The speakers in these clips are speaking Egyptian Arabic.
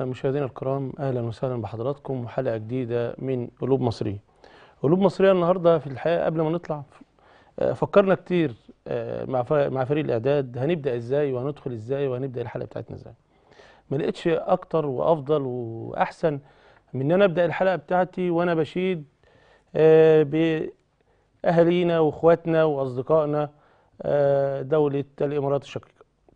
مشاهدينا الكرام اهلا وسهلا بحضراتكم وحلقه جديده من قلوب مصريه. قلوب مصريه النهارده في الحقيقه قبل ما نطلع آه، فكرنا كتير آه، مع ف- مع فريق الاعداد هنبدا ازاي وهندخل ازاي وهنبدا الحلقه بتاعتنا ازاي. ما لقيتش اكتر وافضل واحسن من ان انا ابدا الحلقه بتاعتي وانا بشيد آه، باهالينا واخواتنا واصدقائنا آه، دوله الامارات الشقيقه.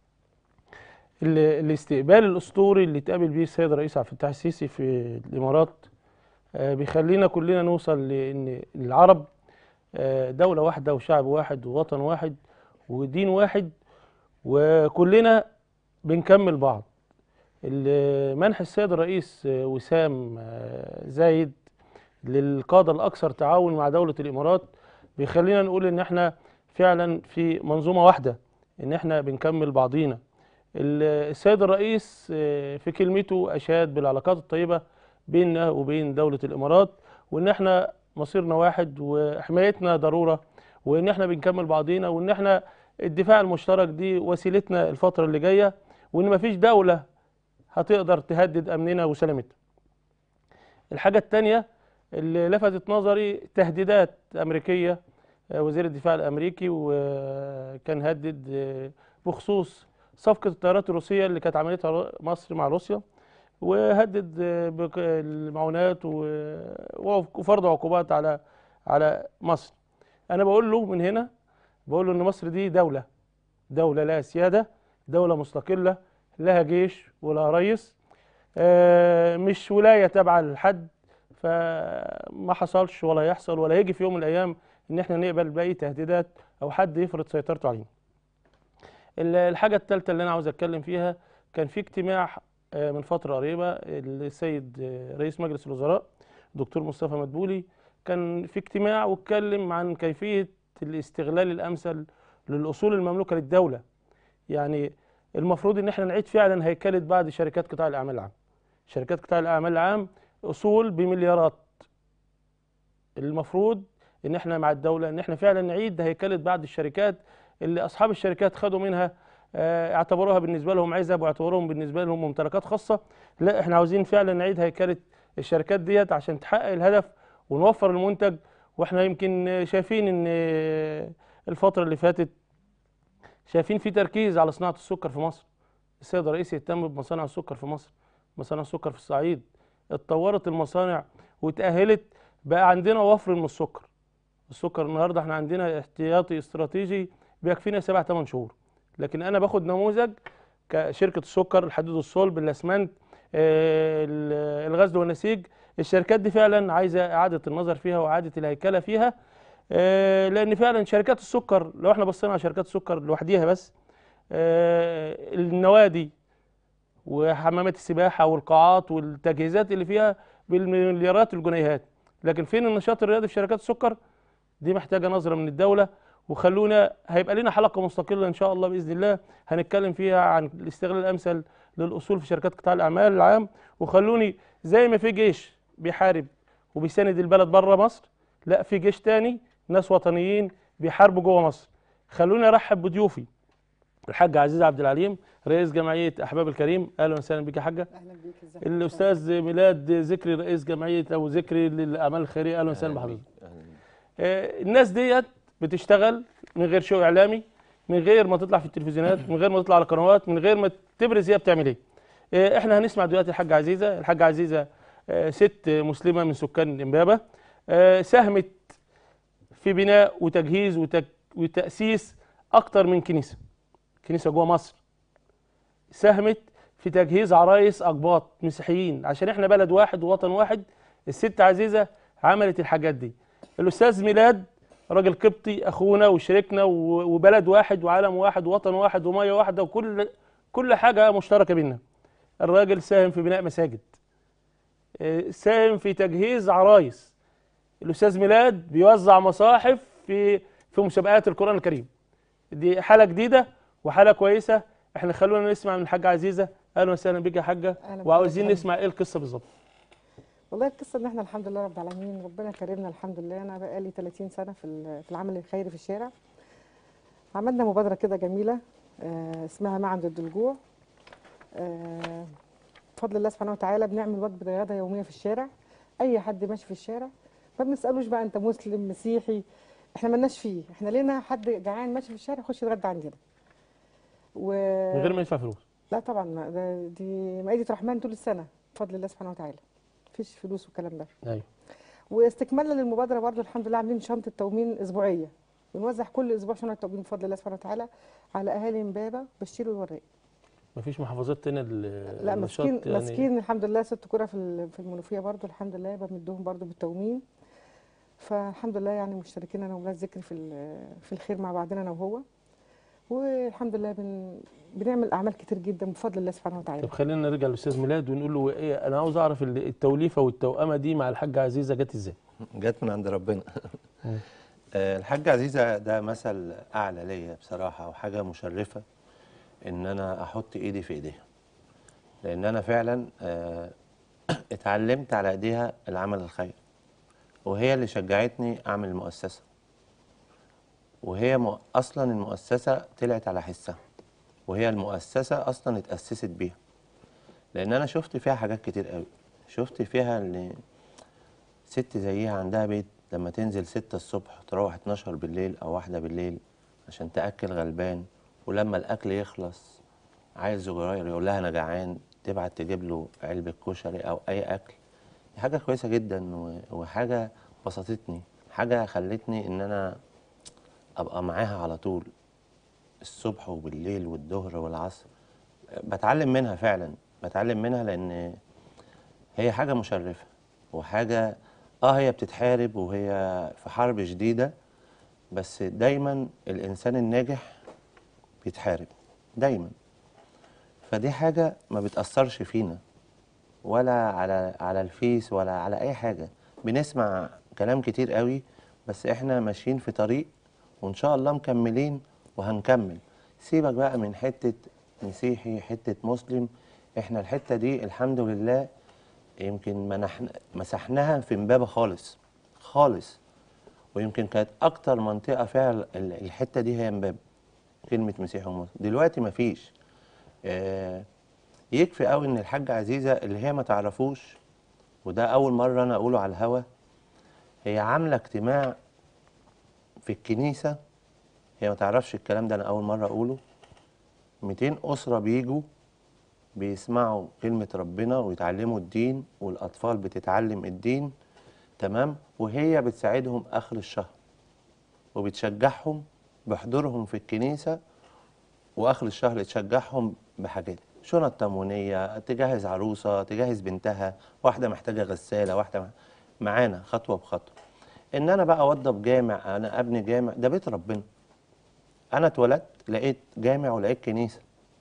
ال- الاستقبال الاسطوري اللي اتقابل بيه السيد الرئيس عبد الفتاح السيسي في الامارات آه، بيخلينا كلنا نوصل لان العرب آه، دوله واحده وشعب واحد ووطن واحد ودين واحد وكلنا بنكمل بعض ال- منح السيد الرئيس آه، وسام آه، زايد للقاده الاكثر تعاون مع دوله الامارات بيخلينا نقول ان احنا فعلا في منظومه واحده ان احنا بنكمل بعضينا ال- السيد الرئيس آه، في كلمته اشاد بالعلاقات الطيبه بيننا وبين دوله الامارات وان احنا مصيرنا واحد وحمايتنا ضروره وان احنا بنكمل بعضينا وان احنا الدفاع المشترك دي وسيلتنا الفتره اللي جايه وان مفيش دوله هتقدر تهدد امننا وسلامتنا. الحاجه الثانيه اللي لفتت نظري تهديدات امريكيه آه، وزير الدفاع الامريكي وكان هدد آه، بخصوص صفقه الطيارات الروسيه اللي كانت عملتها رو- مصر مع روسيا وهدد آه، بك- المعونات و- وفرض عقوبات على على مصر. انا بقول له من هنا بقول له ان مصر دي دوله دوله لها سياده دوله مستقله لها جيش ولها رئيس آه، مش ولايه تابعه لحد فما حصلش ولا يحصل ولا يجي في يوم من الايام ان احنا نقبل باي تهديدات او حد يفرض سيطرته علينا. ال- الحاجه الثالثه اللي انا عاوز اتكلم فيها كان في اجتماع آه، من فتره قريبه السيد آه، رئيس مجلس الوزراء دكتور مصطفى مدبولي كان في اجتماع واتكلم عن كيفيه الاستغلال الامثل للاصول المملوكه للدوله. يعني المفروض ان احنا نعيد فعلا هيكله بعض شركات قطاع الاعمال العام. شركات قطاع الاعمال العام اصول بمليارات. المفروض ان احنا مع الدوله ان احنا فعلا نعيد هيكله بعض الشركات اللي اصحاب الشركات خدوا منها آه، اعتبروها بالنسبه لهم عزب واعتبروهم بالنسبه لهم ممتلكات خاصه لا احنا عاوزين فعلا نعيد هيكله الشركات ديت عشان تحقق الهدف ونوفر المنتج واحنا يمكن شايفين ان الفتره اللي فاتت شايفين في تركيز على صناعه السكر في مصر السيد الرئيس يهتم بمصانع السكر في مصر مصانع السكر في الصعيد اتطورت المصانع وتأهلت بقى عندنا وفر من السكر السكر النهارده احنا عندنا احتياطي استراتيجي بيكفينا سبع ثمان شهور لكن انا باخد نموذج كشركه السكر الحديد والصلب الاسمنت آه، ال- الغزل والنسيج الشركات دي فعلا عايزه اعاده النظر فيها واعاده الهيكله فيها آه، لان فعلا شركات السكر لو احنا بصينا على شركات السكر لوحديها بس آه، النوادي وحمامات السباحه والقاعات والتجهيزات اللي فيها بالمليارات الجنيهات لكن فين النشاط الرياضي في شركات السكر دي محتاجه نظره من الدوله وخلونا هيبقى لنا حلقه مستقله ان شاء الله باذن الله هنتكلم فيها عن الاستغلال الامثل للاصول في شركات قطاع الاعمال العام وخلوني زي ما في جيش بيحارب وبيساند البلد بره مصر لا في جيش تاني ناس وطنيين بيحاربوا جوه مصر خلوني ارحب بضيوفي الحاج عزيز عبد العليم رئيس جمعيه احباب الكريم اهلا وسهلا بك يا حاجه اهلا بيك ازيك الاستاذ ميلاد ذكري رئيس جمعيه او ذكري للاعمال الخيريه اهلا وسهلا بحضرتك آه، الناس ديت بتشتغل من غير شو اعلامي من غير ما تطلع في التلفزيونات من غير ما تطلع على قنوات من غير ما تبرز هي بتعمل ايه آه، احنا هنسمع دلوقتي الحاجه عزيزه الحاجه عزيزه آه، ست مسلمه من سكان امبابه آه، ساهمت في بناء وتجهيز وتك وتاسيس اكتر من كنيسه كنيسه جوه مصر ساهمت في تجهيز عرايس اقباط مسيحيين عشان احنا بلد واحد ووطن واحد الست عزيزه عملت الحاجات دي الاستاذ ميلاد راجل قبطي اخونا وشريكنا و- وبلد واحد وعالم واحد ووطن واحد وميه واحده وكل كل حاجه مشتركه بينا الراجل ساهم في بناء مساجد آه، ساهم في تجهيز عرايس الاستاذ ميلاد بيوزع مصاحف في في مسابقات القران الكريم دي حاله جديده وحاله كويسه احنا خلونا نسمع من الحاجه عزيزه اهلا وسهلا بك يا حاجه أهلا بك وعاوزين يا فندم. نسمع ايه القصه بالظبط والله القصه ان احنا الحمد لله رب العالمين ربنا كرمنا الحمد لله انا بقالي 30 سنه في ال- في العمل الخيري في الشارع عملنا مبادره كده جميله آه، اسمها معا ضد الجوع آه، بفضل الله سبحانه وتعالى بنعمل وجبه غدا يوميه في الشارع اي حد ماشي في الشارع ما بنسالوش بقى انت مسلم مسيحي احنا ملناش فيه احنا لينا حد جعان ماشي في الشارع يخش يتغدى عندنا و... من غير ما يدفع فلوس لا طبعا ما ده دي مائدة رحمن طول السنة بفضل الله سبحانه وتعالى مفيش فلوس والكلام ده ايوه واستكمالا للمبادرة برضو الحمد لله عاملين شنطة تؤمين أسبوعية بنوزع كل أسبوع شنطة تؤمين بفضل الله سبحانه وتعالى على أهالي إمبابة بشير والوراق مفيش محافظات تانية ال- لا النشاط ماسكين يعني ماسكين الحمد لله ست كرة في ال- في المنوفية برضو الحمد لله بمدهم برضو بالتؤمين فالحمد لله يعني مشتركين أنا وولاد ذكري في ال- في الخير مع بعضنا أنا وهو والحمد لله بن بنعمل أعمال كتير جدا بفضل الله سبحانه وتعالى طب خلينا نرجع للاستاذ ميلاد ونقول له ايه انا عاوز اعرف ال- التوليفه والتوأمه دي مع الحاجه عزيزه جت ازاي؟ جت من عند ربنا مم. آه، الحاجة عزيزة ده مثل أعلى ليا بصراحة وحاجة مشرفة إن أنا أحط إيدي في إيديها لأن أنا فعلا آه، اتعلمت على إيديها العمل الخير وهي اللي شجعتني أعمل المؤسسة وهي م- أصلا المؤسسة طلعت على حسها وهي المؤسسة أصلا اتأسست بيها لأن أنا شفت فيها حاجات كتير قوي شفت فيها اللي ست زيها عندها بيت لما تنزل ستة الصبح تروح 12 بالليل أو واحدة بالليل عشان تأكل غلبان ولما الأكل يخلص عايز صغير يقول لها أنا جعان تبعت تجيب له علبة كشري أو أي أكل دي حاجة كويسة جدا و- وحاجة بسطتني حاجة خلتني إن أنا أبقى معاها على طول الصبح وبالليل والظهر والعصر بتعلم منها فعلا بتعلم منها لأن هي حاجة مشرفة وحاجة اه هي بتتحارب وهي في حرب شديدة بس دايما الإنسان الناجح بيتحارب دايما فدي حاجة ما بتأثرش فينا ولا على على الفيس ولا على أي حاجة بنسمع كلام كتير قوي بس احنا ماشيين في طريق وإن شاء الله مكملين وهنكمل سيبك بقى من حتة مسيحي حتة مسلم احنا الحتة دي الحمد لله يمكن منحنا مسحناها في امبابة خالص خالص ويمكن كانت أكتر منطقة فيها ال- ال- الحتة دي هي امبابة كلمة مسيحي ومسلم دلوقتي مفيش آه يكفي قوي إن الحاجة عزيزة اللي هي ما تعرفوش وده أول مرة أنا أقوله على الهوا هي عاملة اجتماع في الكنيسة هي ما تعرفش الكلام ده أنا أول مرة أقوله 200 أسرة بيجوا بيسمعوا كلمة ربنا ويتعلموا الدين والأطفال بتتعلم الدين تمام وهي بتساعدهم آخر الشهر وبتشجعهم بحضورهم في الكنيسة وآخر الشهر تشجعهم بحاجات شنط تموينية تجهز عروسة تجهز بنتها واحدة محتاجة غسالة واحدة مح- معانا خطوة بخطوة إن أنا بقى أوضب جامع أنا أبني جامع ده بيت ربنا أنا اتولدت لقيت جامع ولقيت كنيسة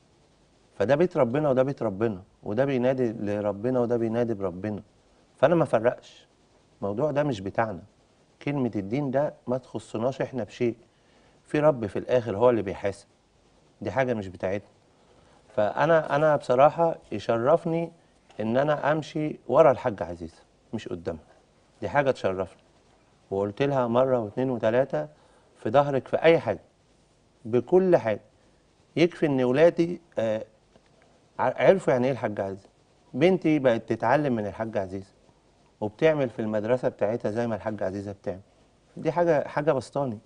فده بيت ربنا وده بيت ربنا وده بينادي لربنا وده بينادي بربنا فانا ما فرقش الموضوع ده مش بتاعنا كلمة الدين ده ما تخصناش احنا بشيء في رب في الاخر هو اللي بيحاسب دي حاجة مش بتاعتنا فانا انا بصراحة يشرفني ان انا امشي ورا الحاجة عزيزة مش قدامها دي حاجة تشرفني وقلت لها مرة واثنين وثلاثة في ظهرك في اي حاجة بكل حاجة يكفي ان ولادي آه، ع- عرفوا يعني ايه الحاج عزيز بنتي بقت تتعلم من الحاج عزيز وبتعمل في المدرسة بتاعتها زي ما الحاج عزيزة بتعمل دي حاجة حاجة بسطاني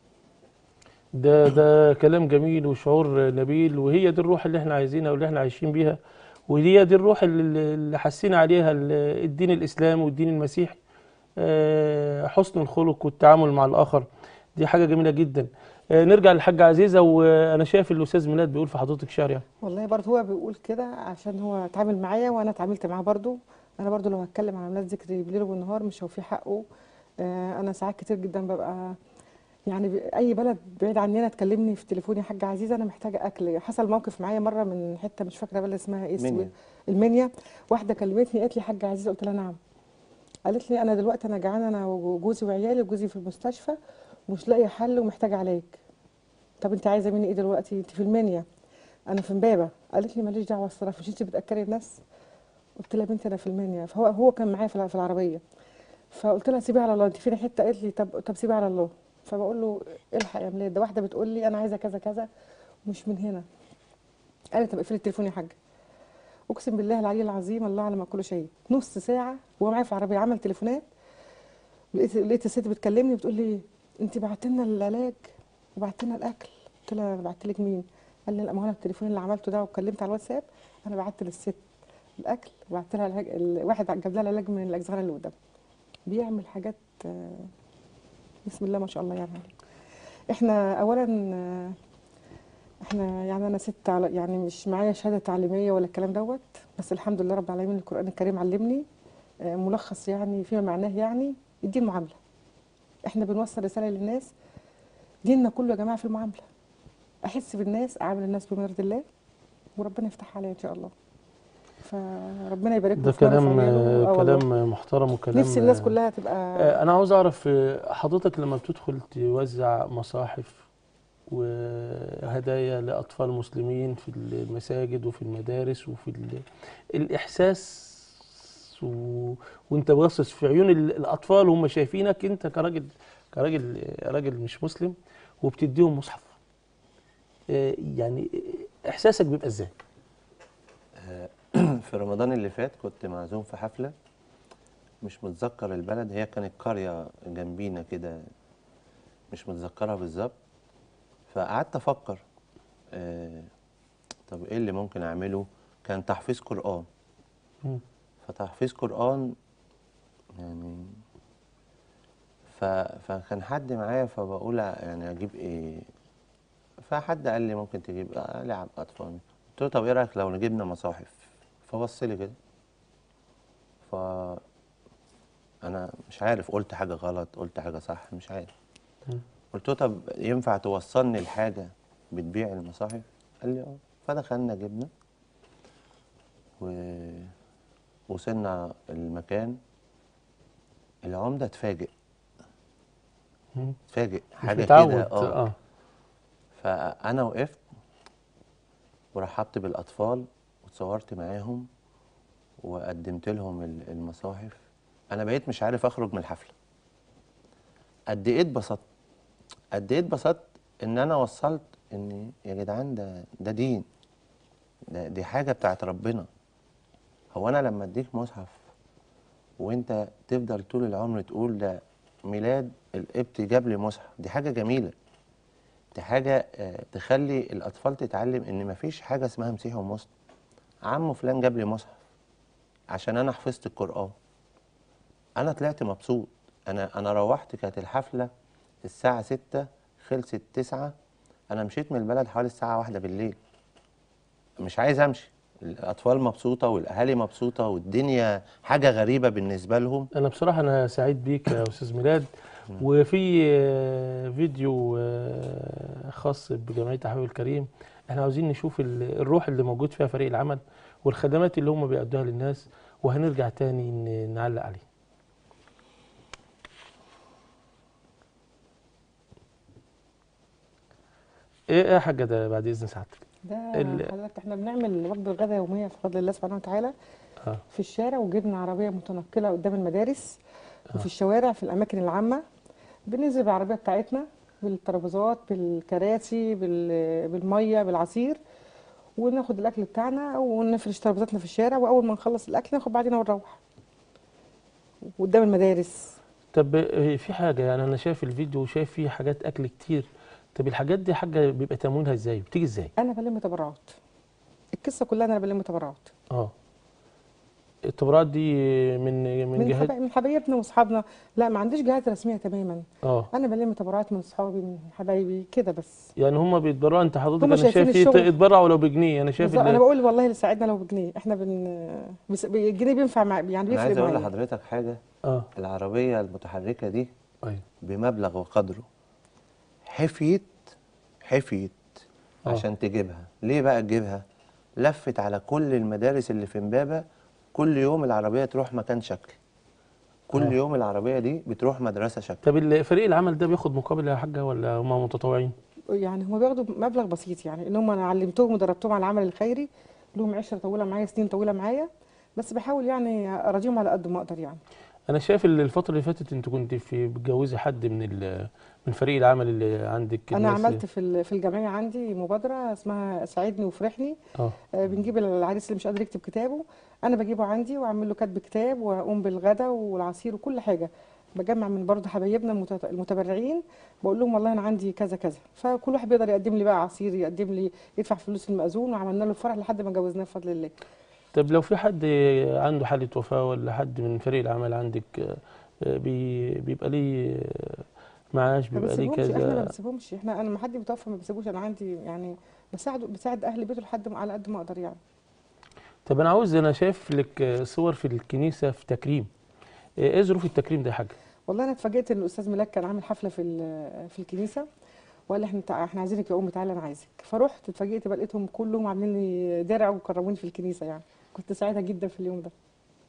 ده ده كلام جميل وشعور نبيل وهي دي الروح اللي احنا عايزينها واللي احنا عايشين بيها وهي دي الروح اللي اللي حسينا عليها ال- الدين الاسلامي والدين المسيحي آه، حسن الخلق والتعامل مع الاخر دي حاجه جميله جدا آه، نرجع للحاجه عزيزه وانا شايف الاستاذ ميلاد بيقول في حضرتك شعر يعني والله برضه هو بيقول كده عشان هو اتعامل معايا وانا اتعاملت معاه برضه انا برضه لو هتكلم على اولاد ذكري بالليل والنهار مش هوفيه حقه آه انا ساعات كتير جدا ببقى يعني ب- اي بلد بعيد عننا تكلمني في تليفوني يا حاجه عزيزه انا محتاجه اكل حصل موقف معايا مره من حته مش فاكره بلد اسمها ايه منيا. السويد المنيا واحده كلمتني قالت لي حاجه عزيزه قلت لها نعم قالت لي انا دلوقتي انا جعانه انا وجوزي وعيالي وجوزي في المستشفى ومش لاقيه حل ومحتاجه علاج طب انت عايزه مني ايه دلوقتي انت في المنيا انا في امبابه قالت لي ماليش دعوه الصراحه مش انت بتاكلي الناس قلت لها يا بنتي انا في المنيا فهو هو كان معايا في الع- في العربيه فقلت لها سيبيها على الله انت فين حته قالت لي طب طب سيبيها على الله فبقول له الحق يا ميلاد ده واحده بتقول لي انا عايزه كذا كذا ومش من هنا قالت طب اقفلي التليفون يا حاجه اقسم بالله العلي العظيم الله على ما كل شيء نص ساعه وهو معايا في العربيه عمل تليفونات لقيت لقيت الست بتكلمني بتقول لي انت بعت لنا العلاج وبعت لنا الاكل قلت لها انا بعت لك مين قال لي لا ما هو انا التليفون اللي عملته ده وكلمت على الواتساب انا بعت للست الاكل وبعت لها العلاج الواحد جاب لها العلاج من الاجزخانه اللي قدام بيعمل حاجات آه، بسم الله ما شاء الله يعني احنا اولا آه، احنا يعني انا ست على يعني مش معايا شهاده تعليميه ولا الكلام دوت بس الحمد لله رب العالمين القران الكريم علمني آه، ملخص يعني فيما معناه يعني الدين معامله احنا بنوصل رساله للناس ديننا كله يا جماعه في المعامله احس بالناس اعامل الناس بما يرضي الله وربنا يفتح عليا ان شاء الله فربنا يبارك له ده في عمره كلام وفي عياله. آه والله. كلام محترم وكلام نفسي الناس كلها تبقى آه، انا عاوز اعرف آه، حضرتك لما بتدخل توزع مصاحف وهدايا لاطفال مسلمين في المساجد وفي المدارس وفي ال... الاحساس و... وانت باصص في عيون ال- الاطفال وهم شايفينك انت كراجل كراجل راجل مش مسلم وبتديهم مصحف آه، يعني احساسك بيبقى ازاي في رمضان اللي فات كنت معزوم في حفلة مش متذكر البلد هي كانت قرية جنبينا كده مش متذكرها بالظبط فقعدت أفكر آه طب إيه اللي ممكن أعمله كان تحفيظ قرآن مم. فتحفيظ قرآن يعني ف... فكان حد معايا فبقول يعني أجيب إيه فحد قال لي ممكن تجيب آه لعب أطفال قلت له طب إيه رأيك لو جبنا مصاحف فبص لي كده ف انا مش عارف قلت حاجه غلط قلت حاجه صح مش عارف مم. قلت له طب ينفع توصلني لحاجه بتبيع المصاحف قال لي اه فدخلنا جبنا و وصلنا المكان العمده اتفاجئ مم. اتفاجئ مش حاجه متعود كده اه اه فانا وقفت ورحبت بالاطفال وتصورت معاهم وقدمت لهم ال- المصاحف انا بقيت مش عارف اخرج من الحفله قد ايه اتبسطت قد ايه اتبسطت ان انا وصلت ان يا جدعان ده ده دين ده دي حاجه بتاعت ربنا هو انا لما اديك مصحف وانت تفضل طول العمر تقول ده ميلاد القبط جاب لي مصحف دي حاجه جميله دي حاجه آه، تخلي الاطفال تتعلم ان مفيش حاجه اسمها مسيحي ومسلم عمو فلان جاب لي مصحف عشان انا حفظت القران انا طلعت مبسوط انا انا روحت كانت الحفله الساعه 6 خلصت 9 انا مشيت من البلد حوالي الساعه واحدة بالليل مش عايز امشي الاطفال مبسوطه والاهالي مبسوطه والدنيا حاجه غريبه بالنسبه لهم انا بصراحه انا سعيد بيك يا استاذ ميلاد وفي آه، فيديو آه، خاص بجمعيه تحويل الكريم احنا عاوزين نشوف ال- الروح اللي موجود فيها فريق العمل والخدمات اللي هم بيأدوها للناس وهنرجع تاني ن- نعلق عليه ايه ايه يا حاجه ده بعد اذن سعادتك ده ال- حضرتك احنا بنعمل وجبه الغداء يوميه بفضل الله سبحانه وتعالى اه في الشارع وجبنا عربيه متنقله قدام المدارس وفي الشوارع في الاماكن العامه بننزل بالعربيه بتاعتنا بالترابيزات بالكراسي بال- بالميه بالعصير وناخد الاكل بتاعنا ونفرش ترابيزاتنا في الشارع واول ما نخلص الاكل ناخد بعدين ونروح قدام المدارس طب آه، في حاجه يعني انا شايف الفيديو وشايف فيه حاجات اكل كتير طب الحاجات دي حاجه بيبقى تمويلها ازاي بتيجي ازاي انا بلم تبرعات القصه كلها انا بلم تبرعات اه التبرعات دي من من من جهات حبا- من حبايبنا واصحابنا لا ما عنديش جهات رسميه تماما اه انا بلم تبرعات من اصحابي من حبايبي كده بس يعني هم بيتبرعوا انت حضرتك هم انا شايفين شايف الشغل. يتبرعوا لو بجنيه انا شايف بالظبط، انا ال- بقول والله اللي ساعدنا لو بجنيه احنا بن بس الجنيه بينفع مع يعني انا بيفرق عايز اقول معايا لحضرتك حاجه اه العربيه المتحركه دي ايوه بمبلغ وقدره حفيت حفيت آه. عشان تجيبها ليه بقى تجيبها لفت على كل المدارس اللي في امبابة كل يوم العربية تروح مكان شكل كل آه. يوم العربية دي بتروح مدرسة شكل طب ال- فريق العمل ده بياخد مقابل يا حاجه ولا هم متطوعين يعني هم بياخدوا مبلغ بسيط يعني ان هم انا علمتهم ودربتهم على العمل الخيري لهم عشره طويله معايا سنين طويله معايا بس بحاول يعني اراضيهم على قد ما اقدر يعني انا شايف ان الفتره اللي فاتت انت كنت في بتجوزي حد من ال- من فريق العمل اللي عندك انا الناس- عملت في ال- في الجمعيه عندي مبادره اسمها ساعدني وفرحني اه آه، بنجيب العريس اللي مش قادر يكتب كتابه انا بجيبه عندي واعمل له كتب كتاب واقوم بالغدا والعصير وكل حاجه بجمع من برضه حبايبنا المت- المتبرعين بقول لهم والله انا عندي كذا كذا فكل واحد بيقدر يقدم لي بقى عصير يقدم لي يدفع فلوس المأذون وعملنا له الفرح لحد ما جوزناه بفضل الله طب لو في حد عنده حالة وفاة ولا حد من فريق العمل عندك آه، بي بيبقى ليه آه، معاش ما بيبقى ليه بنسيبهمش احنا ما كذا بنسيبهمش احنا انا لما حد بيتوفى ما بسيبوش انا عندي يعني بساعده بساعد اهل بيته لحد ما على قد ما اقدر يعني طب انا عاوز انا شايف لك آه، صور في الكنيسة في تكريم آه، ايه ظروف التكريم ده يا حاجة والله انا اتفاجئت ان الاستاذ ملاك كان عامل حفله في ال- في الكنيسه وقال لي احنا تع- احنا عايزينك يا ام تعالى انا عايزك فرحت اتفاجئت بقى لقيتهم كلهم عاملين لي درع وكرموني في الكنيسه يعني كنت سعيده جدا في اليوم ده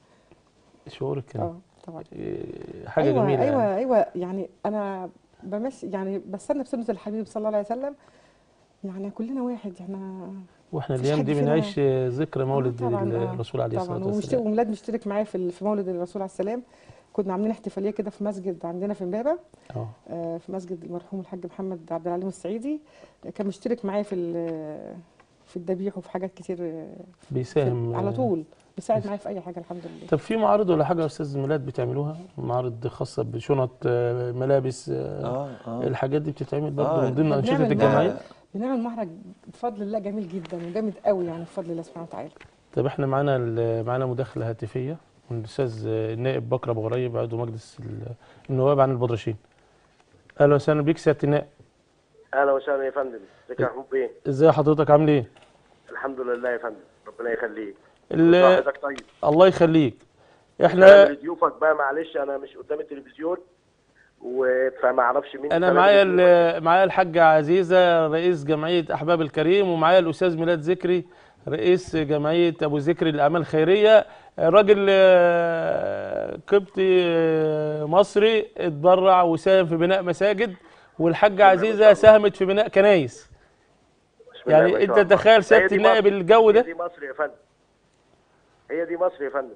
شعورك كان اه طبعا آه، حاجة ايوه جميلة ايوه يعني ايوه يعني انا بمشي يعني بستنى بسنه الحبيب صلى الله عليه وسلم يعني كلنا واحد احنا واحنا مفيش الايام حد دي فينا- بنعيش آه، ذكرى مولد آه طبعا آه الرسول عليه طبعا الصلاة ومشت- والسلام وميلاد مشترك معايا في ال- في مولد الرسول عليه السلام كنا عاملين احتفاليه كده في مسجد عندنا في امبابه اه آه، في مسجد المرحوم الحاج محمد عبد العليم السعيدي آه، كان مشترك معايا في ال- في الذبيح وفي حاجات كتير آه، في- بيساهم على آه، طول بيساعد بيس- معايا في اي حاجه الحمد لله طب في معارض ولا حاجة يا استاذ ميلاد بتعملوها معارض خاصة بشنط آه، ملابس آه، اه اه الحاجات دي بتتعمل برضه آه، من ضمن إحنا أنشطة بنعمل الجمعية بنعمل معرض بفضل الله جميل جدا وجامد قوي يعني بفضل الله سبحانه وتعالى طب احنا معانا ال- معانا مداخلة هاتفية من الأستاذ النائب بكر أبو غريب عضو مجلس ال- النواب عن البدرشين. أهلا وسهلا بيك سيادة النائب. اهلا وسهلا يا فندم ازيك يا محمود بيه ازاي حضرتك عامل ايه؟ الحمد لله يا فندم ربنا يخليك ال- صحتك طيب الله يخليك. انا احنا لضيوفك بقى معلش انا مش قدام التلفزيون و- فما اعرفش مين انا كلام معايا الضيوف. ال- معايا الحاجة عزيزة رئيس جمعية أحباب الكريم ومعايا الأستاذ ميلاد ذكري رئيس جمعية أبو ذكري للأعمال الخيرية راجل آه، قبطي آه، مصري اتبرع وساهم في بناء مساجد والحاجة عزيزة ساهمت في بناء كنايس بسم الله ما يعني شاء انت الله. تخيل هي سيادة دي النائب مصر. الجو هي ده دي مصر يا فندم هي دي مصر يا فندم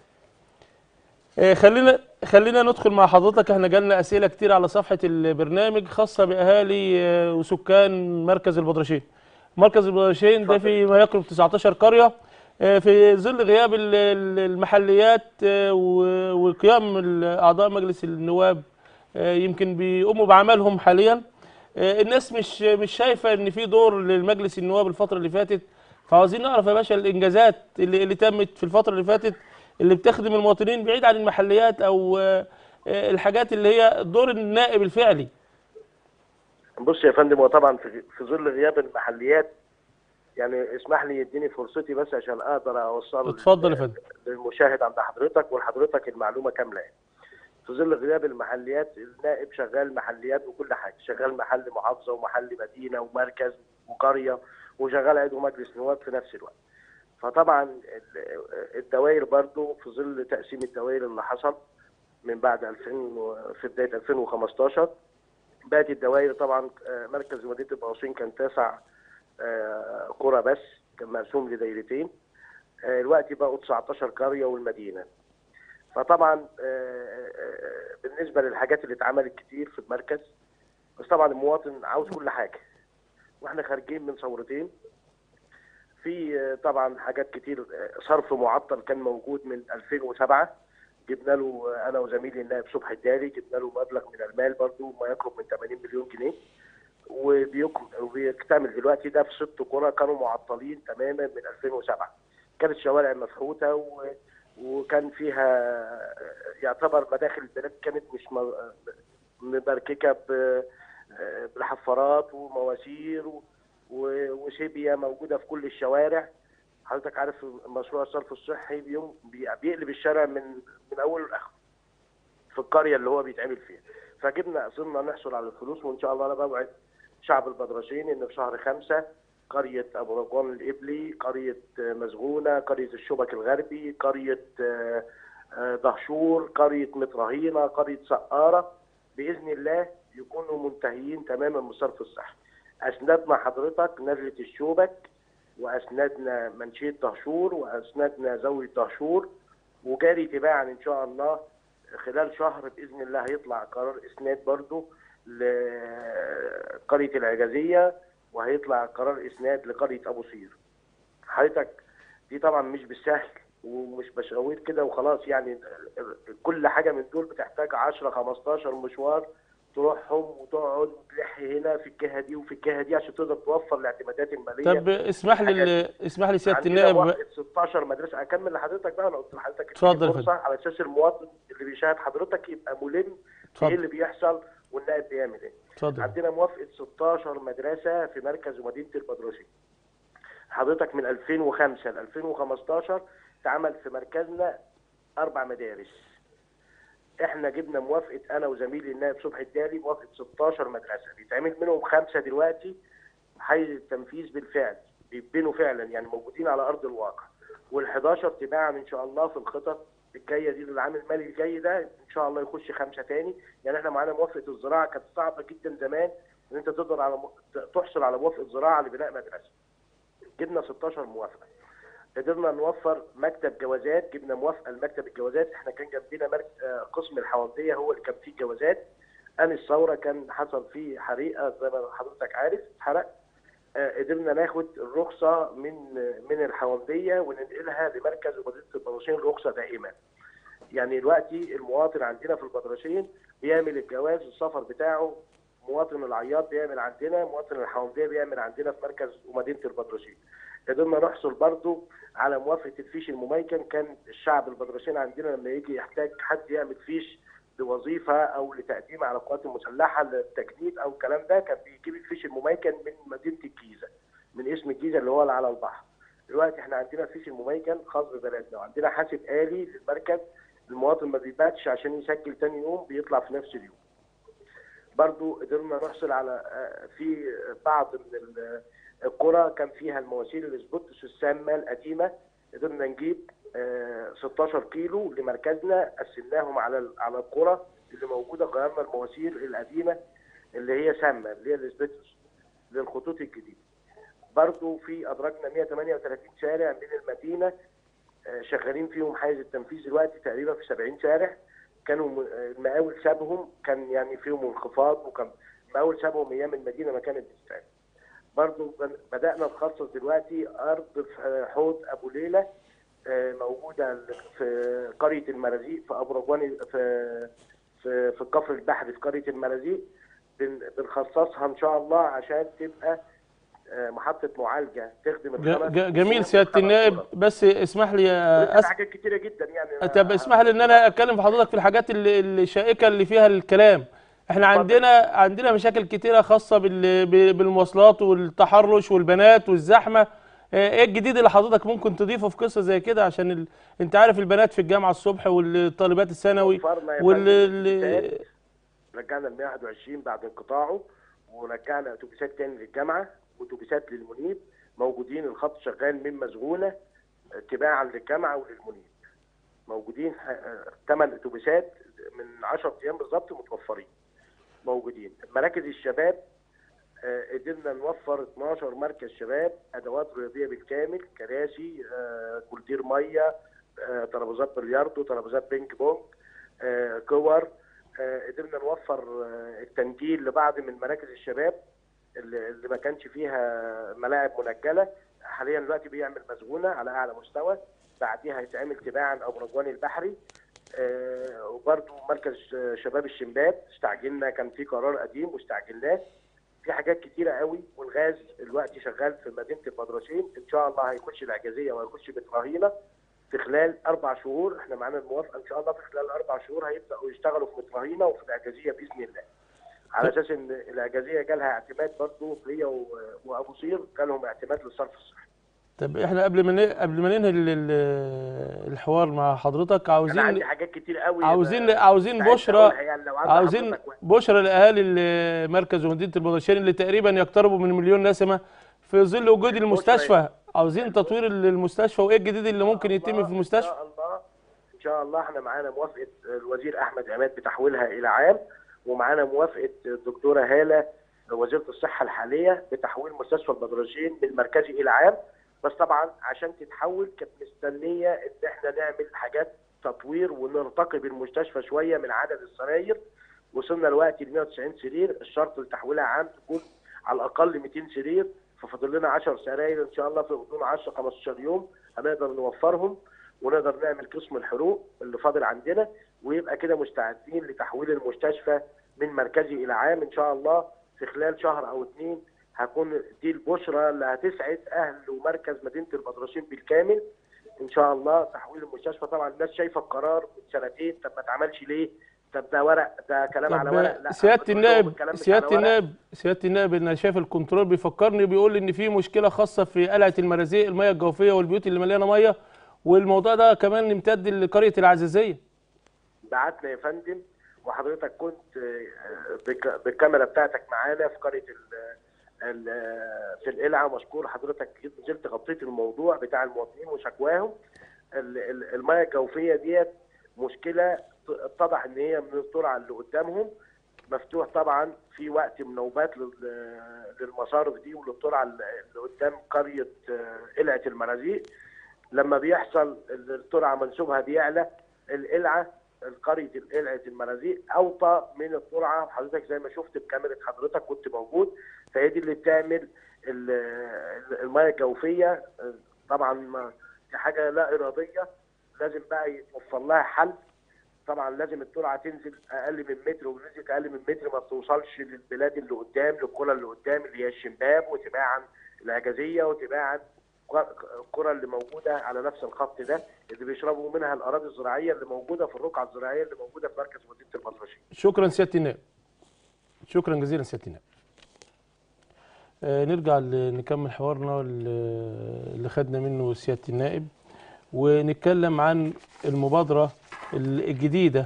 آه، خلينا خلينا ندخل مع حضرتك احنا جالنا اسئله كتير على صفحه البرنامج خاصه باهالي آه، وسكان مركز البدرشين مركز البدرشين ده في ما يقرب 19 قريه آه، في ظل غياب ال- ال- المحليات آه، و- وقيام ال- اعضاء مجلس النواب آه، يمكن بيقوموا بعملهم حاليا آه، الناس مش مش شايفه ان في دور للمجلس النواب الفتره اللي فاتت فعاوزين نعرف يا باشا الانجازات اللي اللي تمت في الفتره اللي فاتت اللي بتخدم المواطنين بعيد عن المحليات او آه، آه، الحاجات اللي هي دور النائب الفعلي بص يا فندم هو طبعا في في ظل غياب المحليات يعني اسمح لي يديني فرصتي بس عشان اقدر اوصل اتفضل يا فندم للمشاهد عند حضرتك ولحضرتك المعلومه كامله يعني. في ظل غياب المحليات النائب شغال محليات وكل حاجه شغال محل محافظه ومحل مدينه ومركز وقريه وشغال عضو مجلس نواب في نفس الوقت فطبعا ال- الدوائر برضو في ظل تقسيم الدوائر اللي حصل من بعد 2000 و- في بدايه 2015 بقت الدوائر طبعا آه، مركز مدينه البواسين كان تسع آه، قرى بس كان مقسوم لدايرتين آه، الوقت بقوا 19 قريه والمدينه فطبعا آه، آه، بالنسبه للحاجات اللي اتعملت كتير في المركز بس طبعا المواطن عاوز كل حاجه واحنا خارجين من ثورتين في آه، طبعا حاجات كتير آه، صرف معطل كان موجود من 2007 جبنا له آه، انا وزميلي النائب صبحي الداري جبنا له مبلغ من المال برضه ما يقرب من 80 مليون جنيه وبيكم- وبيكتمل دلوقتي ده في ست قرى كانوا معطلين تماما من 2007 كانت الشوارع مفحوته و... وكان فيها يعتبر مداخل البلاد كانت مش م- مبرككه ب- بالحفارات ومواسير و... و- وشبيه موجوده في كل الشوارع حضرتك عارف مشروع الصرف الصحي بيوم بي- بيقلب الشارع من من اوله لاخره في القريه اللي هو بيتعمل فيها فجبنا اصلنا نحصل على الفلوس وان شاء الله انا بوعد شعب البدرشين ان في شهر خمسة قرية أبو رجوان الإبلي قرية آه، مسجونة قرية الشبك الغربي قرية آه، آه، دهشور قرية مترهينة قرية سقارة بإذن الله يكونوا منتهيين تماما من الصرف الصحي أسندنا حضرتك نزلة الشوبك وأسندنا منشية دهشور وأسندنا زاوية دهشور وجاري تباعا إن شاء الله خلال شهر باذن الله هيطلع قرار اسناد برضو لقريه العجازيه وهيطلع قرار اسناد لقريه ابو صير حضرتك دي طبعا مش بالسهل ومش بشاوير كده وخلاص يعني كل حاجه من دول بتحتاج 10 15 مشوار تروحهم وتقعد وتلح هنا في الجهه دي وفي الجهه دي عشان تقدر توفر الاعتمادات الماليه طب اسمح لي ال- اسمح لي سياده عندنا النائب واحد 16 مدرسه اكمل لحضرتك بقى انا قلت لحضرتك اتفضل يا فرصه على اساس المواطن اللي بيشاهد حضرتك يبقى ملم اتفضل. ايه اللي بيحصل والنائب بيعمل ايه اتفضل عندنا موافقه 16 مدرسه في مركز ومدينه البدرشين حضرتك من 2005 ل 2015 اتعمل في مركزنا اربع مدارس احنا جبنا موافقه انا وزميلي النائب صبحي الدالي موافقه 16 مدرسه بيتعمل منهم خمسه دلوقتي حيز التنفيذ بالفعل بيبنوا فعلا يعني موجودين على ارض الواقع وال11 تباعا ان شاء الله في الخطط الجايه دي للعام المالي الجاي ده ان شاء الله يخش خمسه تاني يعني احنا معانا موافقه الزراعه كانت صعبه جدا زمان ان انت تقدر على م- تحصل على موافقه زراعه لبناء مدرسه جبنا 16 موافقه قدرنا نوفر مكتب جوازات جبنا موافقه لمكتب الجوازات احنا كان جنبنا مرك... آه، قسم الحوضيه هو اللي كان فيه الجوازات ان الثوره كان حصل فيه حريقه زي ما حضرتك عارف اتحرق آه، قدرنا ناخد الرخصه من من الحوضيه وننقلها لمركز ومدينه البدرشين رخصه دائمه يعني دلوقتي المواطن عندنا في البدرشين بيعمل الجواز السفر بتاعه مواطن العياط بيعمل عندنا مواطن الحوضيه بيعمل عندنا في مركز ومدينه البدرشين قدرنا نحصل برضو على موافقه الفيش المميكن كان الشعب البدرشين عندنا لما يجي يحتاج حد يعمل فيش لوظيفه او لتقديم على القوات المسلحه للتجنيد او الكلام ده كان بيجيب الفيش المميكن من مدينه الجيزه من اسم الجيزه اللي هو اللي على البحر دلوقتي احنا عندنا الفيش المميكن خاص ببلدنا وعندنا حاسب آلي للمركز المواطن ما بيباتش عشان يسجل تاني يوم بيطلع في نفس اليوم برضو قدرنا نحصل على آه، في بعض من ال- القرى كان فيها المواسير الاسبوتس السامه القديمه قدرنا نجيب آه، 16 كيلو لمركزنا قسمناهم على ال- على القرى اللي موجوده غيرنا المواسير القديمه اللي هي سامه اللي هي الاسبوتس للخطوط الجديده برضو في ادركنا 138 شارع من المدينه آه، شغالين فيهم حيز التنفيذ دلوقتي تقريبا في 70 شارع كانوا م- آه، المقاول سابهم كان يعني فيهم انخفاض وكان المقاول سابهم ايام المدينه ما كانت بتتعمل. برضو بن- بدانا نخصص دلوقتي ارض في آه، حوض ابو ليله آه، موجوده في قريه المرازيق في ابو رجوان في في في الكفر البحري في قريه المرازيق بن- بنخصصها ان شاء الله عشان تبقى آه، محطه معالجه تخدم ج- الخمس ج- جميل خمس سياده قرى. النائب بس اسمح لي لسه أس... حاجات كتيره جدا يعني أنا- طب اسمح لي ان انا اتكلم في حضرتك في الحاجات اللي اللي شائكه اللي فيها الكلام احنا عندنا عندنا مشاكل كتيره خاصه بال... ب- بالمواصلات والتحرش والبنات والزحمه اه، ايه الجديد اللي حضرتك ممكن تضيفه في قصه زي كده عشان ال... انت عارف البنات في الجامعه الصبح والطالبات الثانوي وفرنا يا وال فندم ال- الاتوبيسات. رجعنا ال 121 بعد انقطاعه ورجعنا اتوبيسات تاني للجامعه واتوبيسات للمنيب موجودين الخط شغال من مسجونه تباعا للجامعه وللمنيب موجودين ثمان اتوبيسات من 10 ايام بالظبط متوفرين موجودين مراكز الشباب آه، قدرنا نوفر 12 مركز شباب ادوات رياضيه بالكامل كراسي آه، كولدير ميه آه، ترابيزات بلياردو ترابيزات بينج بونج آه، كور آه، قدرنا نوفر آه، التنجيل لبعض من مراكز الشباب اللي اللي ما كانش فيها ملاعب منجله حاليا دلوقتي بيعمل مسجونه على اعلى مستوى بعديها هيتعمل تباعا ابو رجوان البحري آه، وبرضه مركز ش- شباب الشمباب استعجلنا كان في قرار قديم واستعجلناه في حاجات كتيره قوي والغاز دلوقتي شغال في مدينه البدرشين ان شاء الله هيخش الاعجازيه وهيخش بتراهينه في خلال اربع شهور احنا معانا الموافقه ان شاء الله في خلال اربع شهور هيبداوا يشتغلوا في متراهينه وفي الاعجازيه باذن الله على اساس ان الاعجازيه جالها اعتماد برضه هي و- وابو صير جالهم اعتماد للصرف الصحي طب احنا قبل ما ن- قبل ما ننهي ال- ال- الحوار مع حضرتك انا عاوزين عندي حاجات كتير قوي عاوزين آه، عاوزين ساعتها بشرى أقولها يعني لو عند عاوزين حضرتك وقت. بشرى لاهالي ال- مركز ومدينه البدرشين اللي تقريبا يقتربوا من مليون نسمه في ظل وجود المستشفى عاوزين تطوير ال- المستشفى وايه الجديد اللي ممكن يتم الله- في المستشفى ان شاء الله ان شاء الله احنا معانا موافقه الوزير احمد عماد بتحويلها الى عام ومعانا موافقه الدكتوره هاله وزيره الصحه الحاليه بتحويل مستشفى البدرشين من مركزي الى عام بس طبعا عشان تتحول كانت مستنيه ان احنا نعمل حاجات تطوير ونرتقي بالمستشفى شويه من عدد السراير وصلنا دلوقتي ل 190 سرير الشرط لتحويلها عام تكون على الاقل 200 سرير ففاضل لنا 10 سراير ان شاء الله في غضون 10 15 يوم هنقدر نوفرهم ونقدر نعمل قسم الحروق اللي فاضل عندنا ويبقى كده مستعدين لتحويل المستشفى من مركزي الى عام ان شاء الله في خلال شهر او اتنين هكون دي البشرى اللي هتسعد اهل ومركز مدينه البدرشين بالكامل ان شاء الله تحويل المستشفى طبعا الناس شايفه القرار من سنتين طب ما اتعملش ليه؟ طب ده ورق ده كلام على ورق طب لا سياده بتقول لهم النائب الكلام مش سياده على ورق. النائب سياده النائب انا شايف الكنترول بيفكرني بيقول ان في مشكله خاصه في قلعه المرازيق الميه الجوفيه والبيوت اللي مليانه ميه والموضوع ده كمان امتد لقريه العزيزيه بعتنا يا فندم وحضرتك كنت آه، بك- بالكاميرا بتاعتك معانا في قريه ال ال في القلعه مشكور حضرتك نزلت غطيت الموضوع بتاع المواطنين وشكواهم ال- ال- الميه الجوفيه ديت مشكله ت- اتضح ان هي من الترعه اللي قدامهم مفتوح طبعا في وقت مناوبات لل- للمصارف دي وللترعه اللي قدام قريه آه، قلعه المرازيق لما بيحصل الترعه منسوبها بيعلى القلعه قريه قلعه المرازيق اوطى من الترعه حضرتك زي ما شفت بكاميرا حضرتك كنت موجود فهي دي اللي بتعمل ال- ال- الميه الجوفيه طبعا ما- دي حاجه لا اراديه لازم بقى يتوفر لها حل طبعا لازم الترعه تنزل اقل من متر ونزلت اقل من متر ما بتوصلش للبلاد اللي قدام للقرى اللي قدام اللي هي الشمباب وتباعا العجزيه وتباعا القرى اللي موجوده على نفس الخط ده اللي بيشربوا منها الاراضي الزراعيه اللي موجوده في الرقعه الزراعيه اللي موجوده في مركز مدينه البطرشين. شكرا سياده النائب شكرا جزيلا سياده النائب آه نرجع ل- نكمل حوارنا ال- اللي خدنا منه سياده النائب ونتكلم عن المبادره ال- الجديده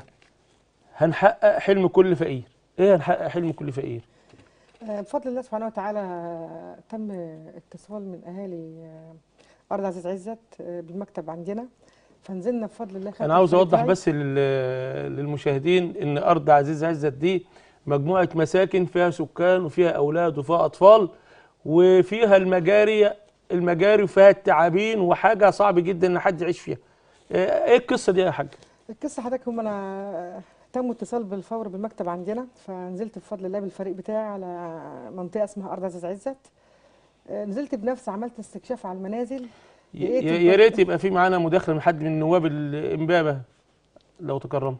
هنحقق حلم كل فقير ايه هنحقق حلم كل فقير آه، بفضل الله سبحانه وتعالى آه، تم اتصال من اهالي آه، ارض عزيز عزت آه، بالمكتب عندنا فنزلنا بفضل الله خدنا انا عاوز الفريق اوضح بتاعي. بس لل- للمشاهدين ان ارض عزيز عزت دي مجموعه مساكن فيها سكان وفيها اولاد وفيها اطفال وفيها المجاري المجاري وفيها التعابين وحاجه صعب جدا ان حد يعيش فيها ايه القصه دي يا حاج القصه حضرتك هم انا تم اتصال بالفور بالمكتب عندنا فنزلت بفضل الله بالفريق بتاعي على منطقه اسمها ارض عزيز عزت آه، نزلت بنفسي عملت استكشاف على المنازل ي- لقيت ي- يا البلد- ريت يبقى في معانا مداخله من حد من نواب الامبابه لو تكرمت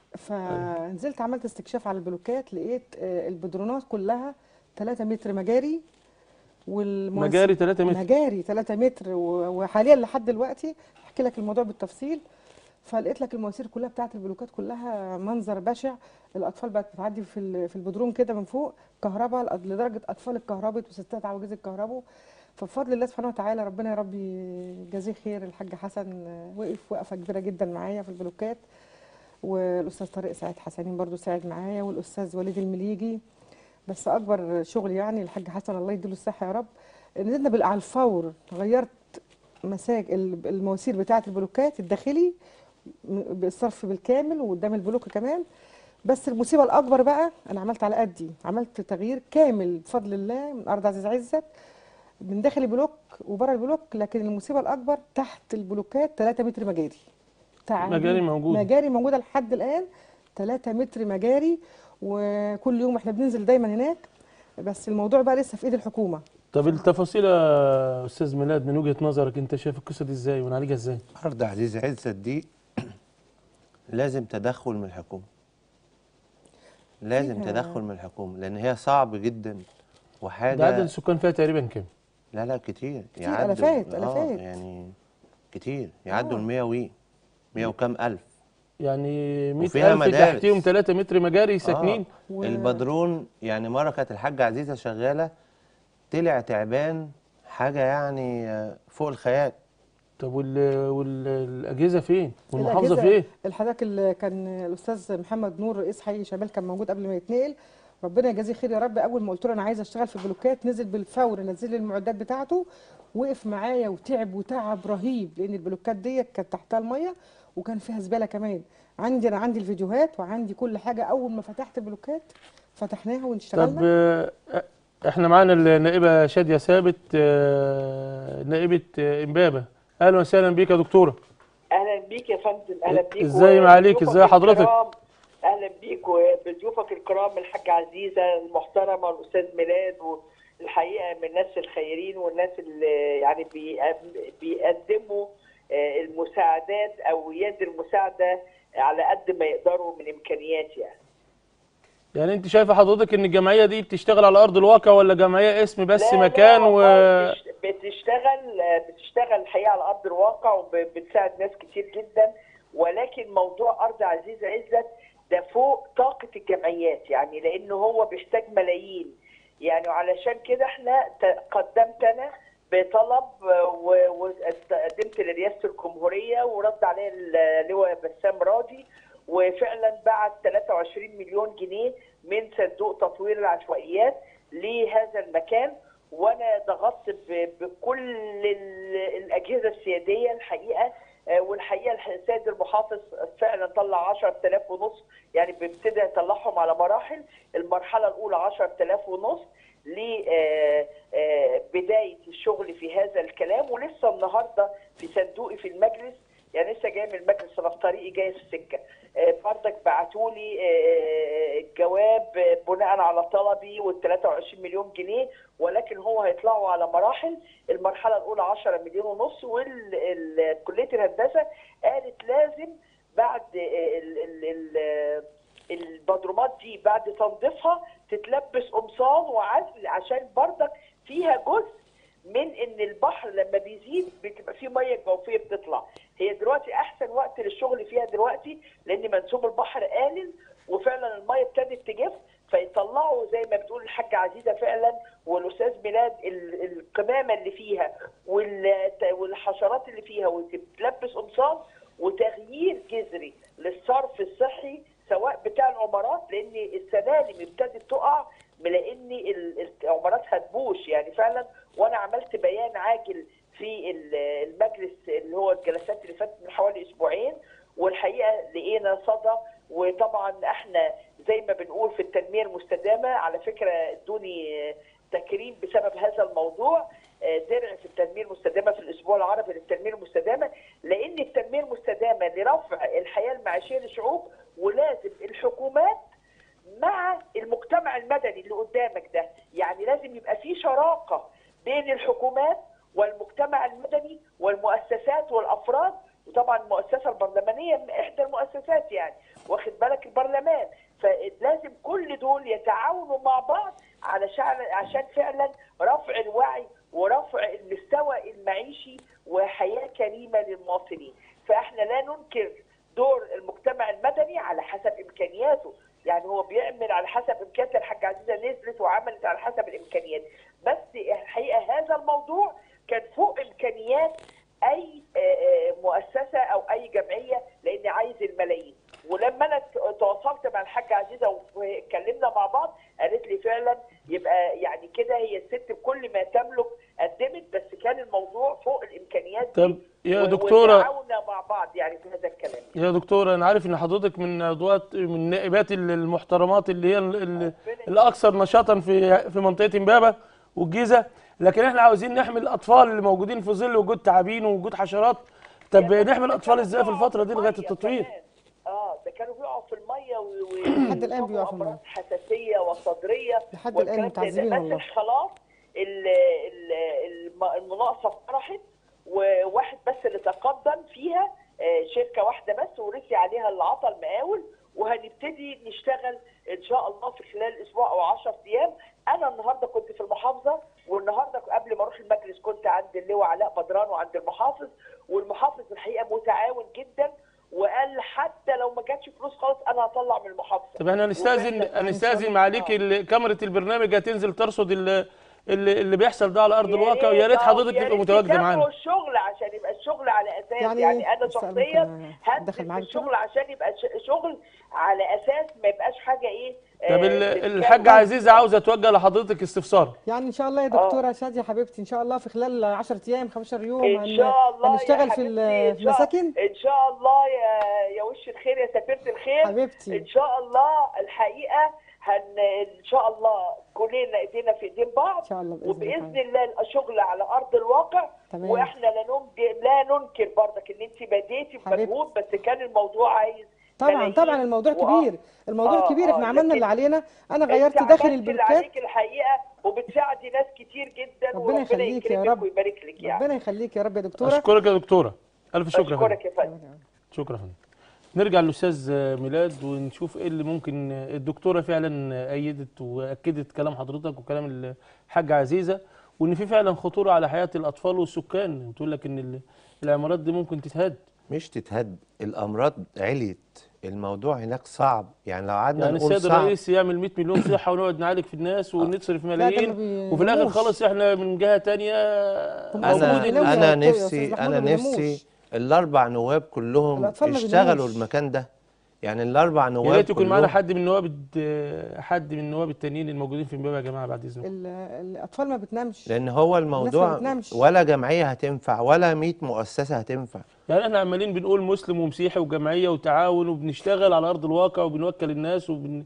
فنزلت عملت استكشاف على البلوكات لقيت آه، البدرونات كلها 3 متر مجاري والمؤسس- مجاري 3 متر مجاري 3 متر و- وحاليا لحد دلوقتي احكي لك الموضوع بالتفصيل فلقيت لك المواسير كلها بتاعت البلوكات كلها منظر بشع الاطفال بقت بتعدي في ال- في البدروم كده من فوق كهرباء لدرجه اطفال اتكهربت وستات عواجيز اتكهربوا فبفضل الله سبحانه وتعالى ربنا يا رب يجازيه خير الحاج حسن آه، وقف وقفه كبيره جدا معايا في البلوكات والاستاذ طارق سعيد حسنين برضو ساعد معايا والاستاذ وليد المليجي بس اكبر شغل يعني الحاج حسن الله يديله الصحه يا رب نزلنا بال- على الفور غيرت مساج ال- المواسير بتاعه البلوكات الداخلي م- بالصرف بالكامل وقدام البلوك كمان بس المصيبه الاكبر بقى انا عملت على قدي عملت تغيير كامل بفضل الله من ارض عزيز عزت من داخل البلوك وبره البلوك لكن المصيبه الاكبر تحت البلوكات 3 متر مجاري تعالي- مجاري موجودة. مجاري موجوده لحد الان 3 متر مجاري وكل يوم احنا بننزل دايما هناك بس الموضوع بقى لسه في ايد الحكومه طب التفاصيل يا استاذ ميلاد من وجهه نظرك انت شايف القصه دي ازاي ونعالجها ازاي أرض عزيز عزت دي لازم تدخل من الحكومة لازم فيها- تدخل من الحكومة لأن هي صعب جدا ده عدد وحاجة السكان فيها تقريبا كام لا لا كتير آلافات- آه آلافات. يعني كتير يعدوا آه. ال 100 وي 100 وكام ألف يعني وفيها 100000 مدارس. تحتيهم 3 متر مجاري ساكنين و- البدرون يعني مرة كانت الحاجة عزيزة شغالة طلع تعبان حاجة يعني آه، فوق الخيال طب وال... والاجهزه فين والمحافظه الأجهزة- فين الحضرتك اللي كان الاستاذ محمد نور رئيس حي شمال كان موجود قبل ما يتنقل ربنا يجازيه خير يا رب اول ما قلت له انا عايز اشتغل في البلوكات نزل بالفور نزل لي المعدات بتاعته وقف معايا وتعب وتعب رهيب لان البلوكات ديت كانت تحتها الميه وكان فيها زباله كمان عندي انا عندي الفيديوهات وعندي كل حاجه اول ما فتحت البلوكات فتحناها طب واشتغلنا آه، احنا معانا النائبه شاديه ثابت آه، نائبه آه، امبابه اهلا وسهلا بيك يا دكتوره اهلا بيك يا فندم اهلا بيك ازاي معاليك؟ وبضيوفك ازاي حضرتك؟ الكرام. اهلا بيك وبضيوفك الكرام الحاجه عزيزه المحترمه الاستاذ ميلاد والحقيقه من الناس الخيرين والناس اللي يعني بيقدم- بيقدموا آه، المساعدات او يد المساعده على قد ما يقدروا من امكانيات يعني يعني انت شايفه حضرتك ان الجمعيه دي بتشتغل على ارض الواقع ولا جمعيه اسم بس لا مكان لا و والله بتش- بتشتغل بتشتغل الحقيقه على ارض الواقع وبتساعد ناس كتير جدا ولكن موضوع ارض عزيز عزت ده فوق طاقه الجمعيات يعني لانه هو بيحتاج ملايين يعني وعلشان كده احنا ت- قدمت انا بطلب و- وقدمت لرئاسه الجمهوريه ورد عليه اللواء بسام راضي وفعلا بعت 23 مليون جنيه من صندوق تطوير العشوائيات لهذا المكان وانا ضغطت ب- بكل ال- الاجهزه السياديه الحقيقه آه، والحقيقه السيد المحافظ فعلا طلع 10000 ونص يعني بيبتدي يطلعهم على مراحل المرحله الاولى 10000 ونص لبدايه الشغل في هذا الكلام ولسه النهارده في صندوقي في المجلس يعني لسه جاي من المجلس انا في طريقي جاي في السكه آه، بردك بعتوا لي الجواب آه، بناء على طلبي وال 23 مليون جنيه ولكن هو هيطلعوا على مراحل المرحله الاولى 10 مليون ونص وكليه الهندسه قالت لازم بعد آه، ال- ال- ال- البدرومات دي بعد تنظيفها تتلبس قمصان وعزل عشان بردك فيها جزء من ان البحر لما بيزيد بتبقى فيه ميه جوفيه بتطلع هي دلوقتي احسن وقت للشغل فيها دلوقتي لان منسوب البحر قالل وفعلا الميه ابتدت تجف فيطلعوا زي ما بتقول الحاجه عزيزه فعلا والاستاذ ميلاد ال- القمامه اللي فيها وال- والحشرات اللي فيها وتتلبس قمصان وتغيير جذري للصرف الصحي سواء بتاع العمارات لان السلالم ابتدت تقع لان ال- العمارات هتبوش يعني فعلا وانا عملت بيان عاجل في ال- المجلس اللي هو الجلسات اللي فاتت من حوالي اسبوعين والحقيقه لقينا صدى وطبعا احنا زي ما بنقول في التنميه المستدامه على فكره ادوني آه، تكريم بسبب هذا الموضوع آه، درع في التنميه المستدامه في الاسبوع العربي للتنميه المستدامه لان التنميه المستدامه لرفع الحياه المعيشيه للشعوب ولازم الحكومات مع المجتمع المدني اللي قدامك ده يعني لازم يبقى في شراكه بين الحكومات والمجتمع المدني والمؤسسات والافراد وطبعا المؤسسه البرلمانيه من احدى المؤسسات يعني واخد بالك البرلمان فلازم كل دول يتعاونوا مع بعض علشان عشان فعلا رفع الوعي ورفع المستوى المعيشي وحياه كريمه للمواطنين فاحنا لا ننكر دور المجتمع المدني على حسب امكانياته يعني هو بيعمل على حسب امكانيات الحاجه عزيزه نزلت وعملت على حسب الامكانيات بس الحقيقه هذا الموضوع كان فوق امكانيات اي آه، آه، مؤسسه او اي جمعيه لان عايز الملايين ولما انا ت- تواصلت مع الحاجه عزيزه واتكلمنا مع بعض قالت لي فعلا يبقى يعني كده هي الست بكل ما تملك قدمت بس كان الموضوع فوق الامكانيات دي طب يا و- دكتورة وتعاوننا مع بعض يعني في هذا الكلام يا دكتورة أنا عارف إن حضرتك من عضوات من النائبات ال- المحترمات اللي هي ال- ال- الأكثر نشاطا في في منطقة إمبابة والجيزة لكن إحنا عاوزين نحمي الأطفال اللي موجودين في ظل وجود تعابين ووجود حشرات طب يعني نحمي ده الأطفال كانوا إزاي في بيقعوا الفترة دي لغاية المية التطوير؟ كمان. اه ده كانوا بيقعوا في الميه و... و... لحد الآن بيقعوا في أمراض المية. حساسيه وصدريه لحد والكلام الآن ده. ده متعذبين بس والله. خلاص ال... ال... الم- المناقصه طرحت وواحد بس اللي تقدم فيها آه، شركه واحده بس ورسي عليها العطا المقاول وهنبتدي نشتغل ان شاء الله في خلال اسبوع او 10 ايام انا النهارده كنت في المحافظه والنهارده قبل ما اروح المجلس كنت عند اللواء علاء بدران وعند المحافظ والمحافظ الحقيقه متعاون جدا وقال حتى لو ما جاتش فلوس خالص انا هطلع من المحافظه طب احنا هنستأذن وفعلاً هنستأذن معاليك ال- كاميرا البرنامج هتنزل ترصد ال- اللي اللي بيحصل ده على أرض الواقع ويا ريت آه، حضرتك ويا تبقى ريت متواجدة يتابعوا معانا الشغل عشان يبقى الشغل على اساس يعني يعني, إيه؟ انا بس شخصيا ممكن هدخل أدخل في معاك الشغل عشان يبقى ش- شغل على اساس ما يبقاش حاجه ايه طب آه، ال- تتكلم. الحاجة عزيزة عاوزة توجه لحضرتك استفسار يعني ان شاء الله يا دكتوره شاديه حبيبتي ان شاء الله في خلال 10 ايام 15 يوم ان هن- شاء الله يا هنشتغل في حبيبتي، ال- إن في شاء- المساكن ان شاء الله يا يا وش الخير يا سفيره الخير حبيبتي ان شاء الله الحقيقه هن ان شاء الله كلنا ايدينا في ايدين بعض إن شاء الله بإذن وباذن الله. الله الشغل على ارض الواقع تمام. واحنا لا ننكر لا ننكر برضك ان انت بديتي حبيبتي. بمجهود بس كان الموضوع عايز طبعا ملايين طبعا الموضوع وآه. كبير الموضوع آه، كبير احنا آه، عملنا لكن اللي علينا انا انت غيرت داخل عملتي اللي البركات عليك الحقيقه وبتساعدي ناس كتير جدا ربنا وربنا يخليك يا يكرمك رب ويبارك لك يعني ربنا يخليك يا رب يا دكتوره اشكرك يا دكتوره الف شكر يا فندم اشكرك يا فندم شكرا يا فندم نرجع للاستاذ ميلاد ونشوف ايه اللي ممكن الدكتوره فعلا ايدت واكدت كلام حضرتك وكلام الحاجه عزيزه وان في فعلا خطوره على حياه الاطفال والسكان بتقول لك ان ال- العمارات دي ممكن تتهد مش تتهد الامراض عليت الموضوع هناك صعب يعني لو قعدنا يعني نقول السيد صعب الرئيس يعمل 100 مليون صحه ونقعد نعالج في الناس ونصرف لا، ده ملايين ما وفي الاخر بيناموش. خالص احنا من جهه تانية هم موجود انا موجود إن- يناموا يا انا دكتور، يا نفسي أستاذ محمود انا ما نفسي بيناموش. الاربع نواب كلهم الأطفال ما اشتغلوا بيناموش. المكان ده يعني الاربع يا نواب ريت يكون معانا كلهم- حد من النواب الد- حد من النواب التانيين الموجودين في امبابه يا جماعه بعد اذنكم ال- الاطفال ما بتنامش لان هو ما الموضوع بتنامش. ولا جمعيه هتنفع ولا 100 مؤسسه هتنفع يعني احنا عمالين بنقول مسلم ومسيحي وجمعيه وتعاون وبنشتغل على ارض الواقع وبنوكل الناس وبن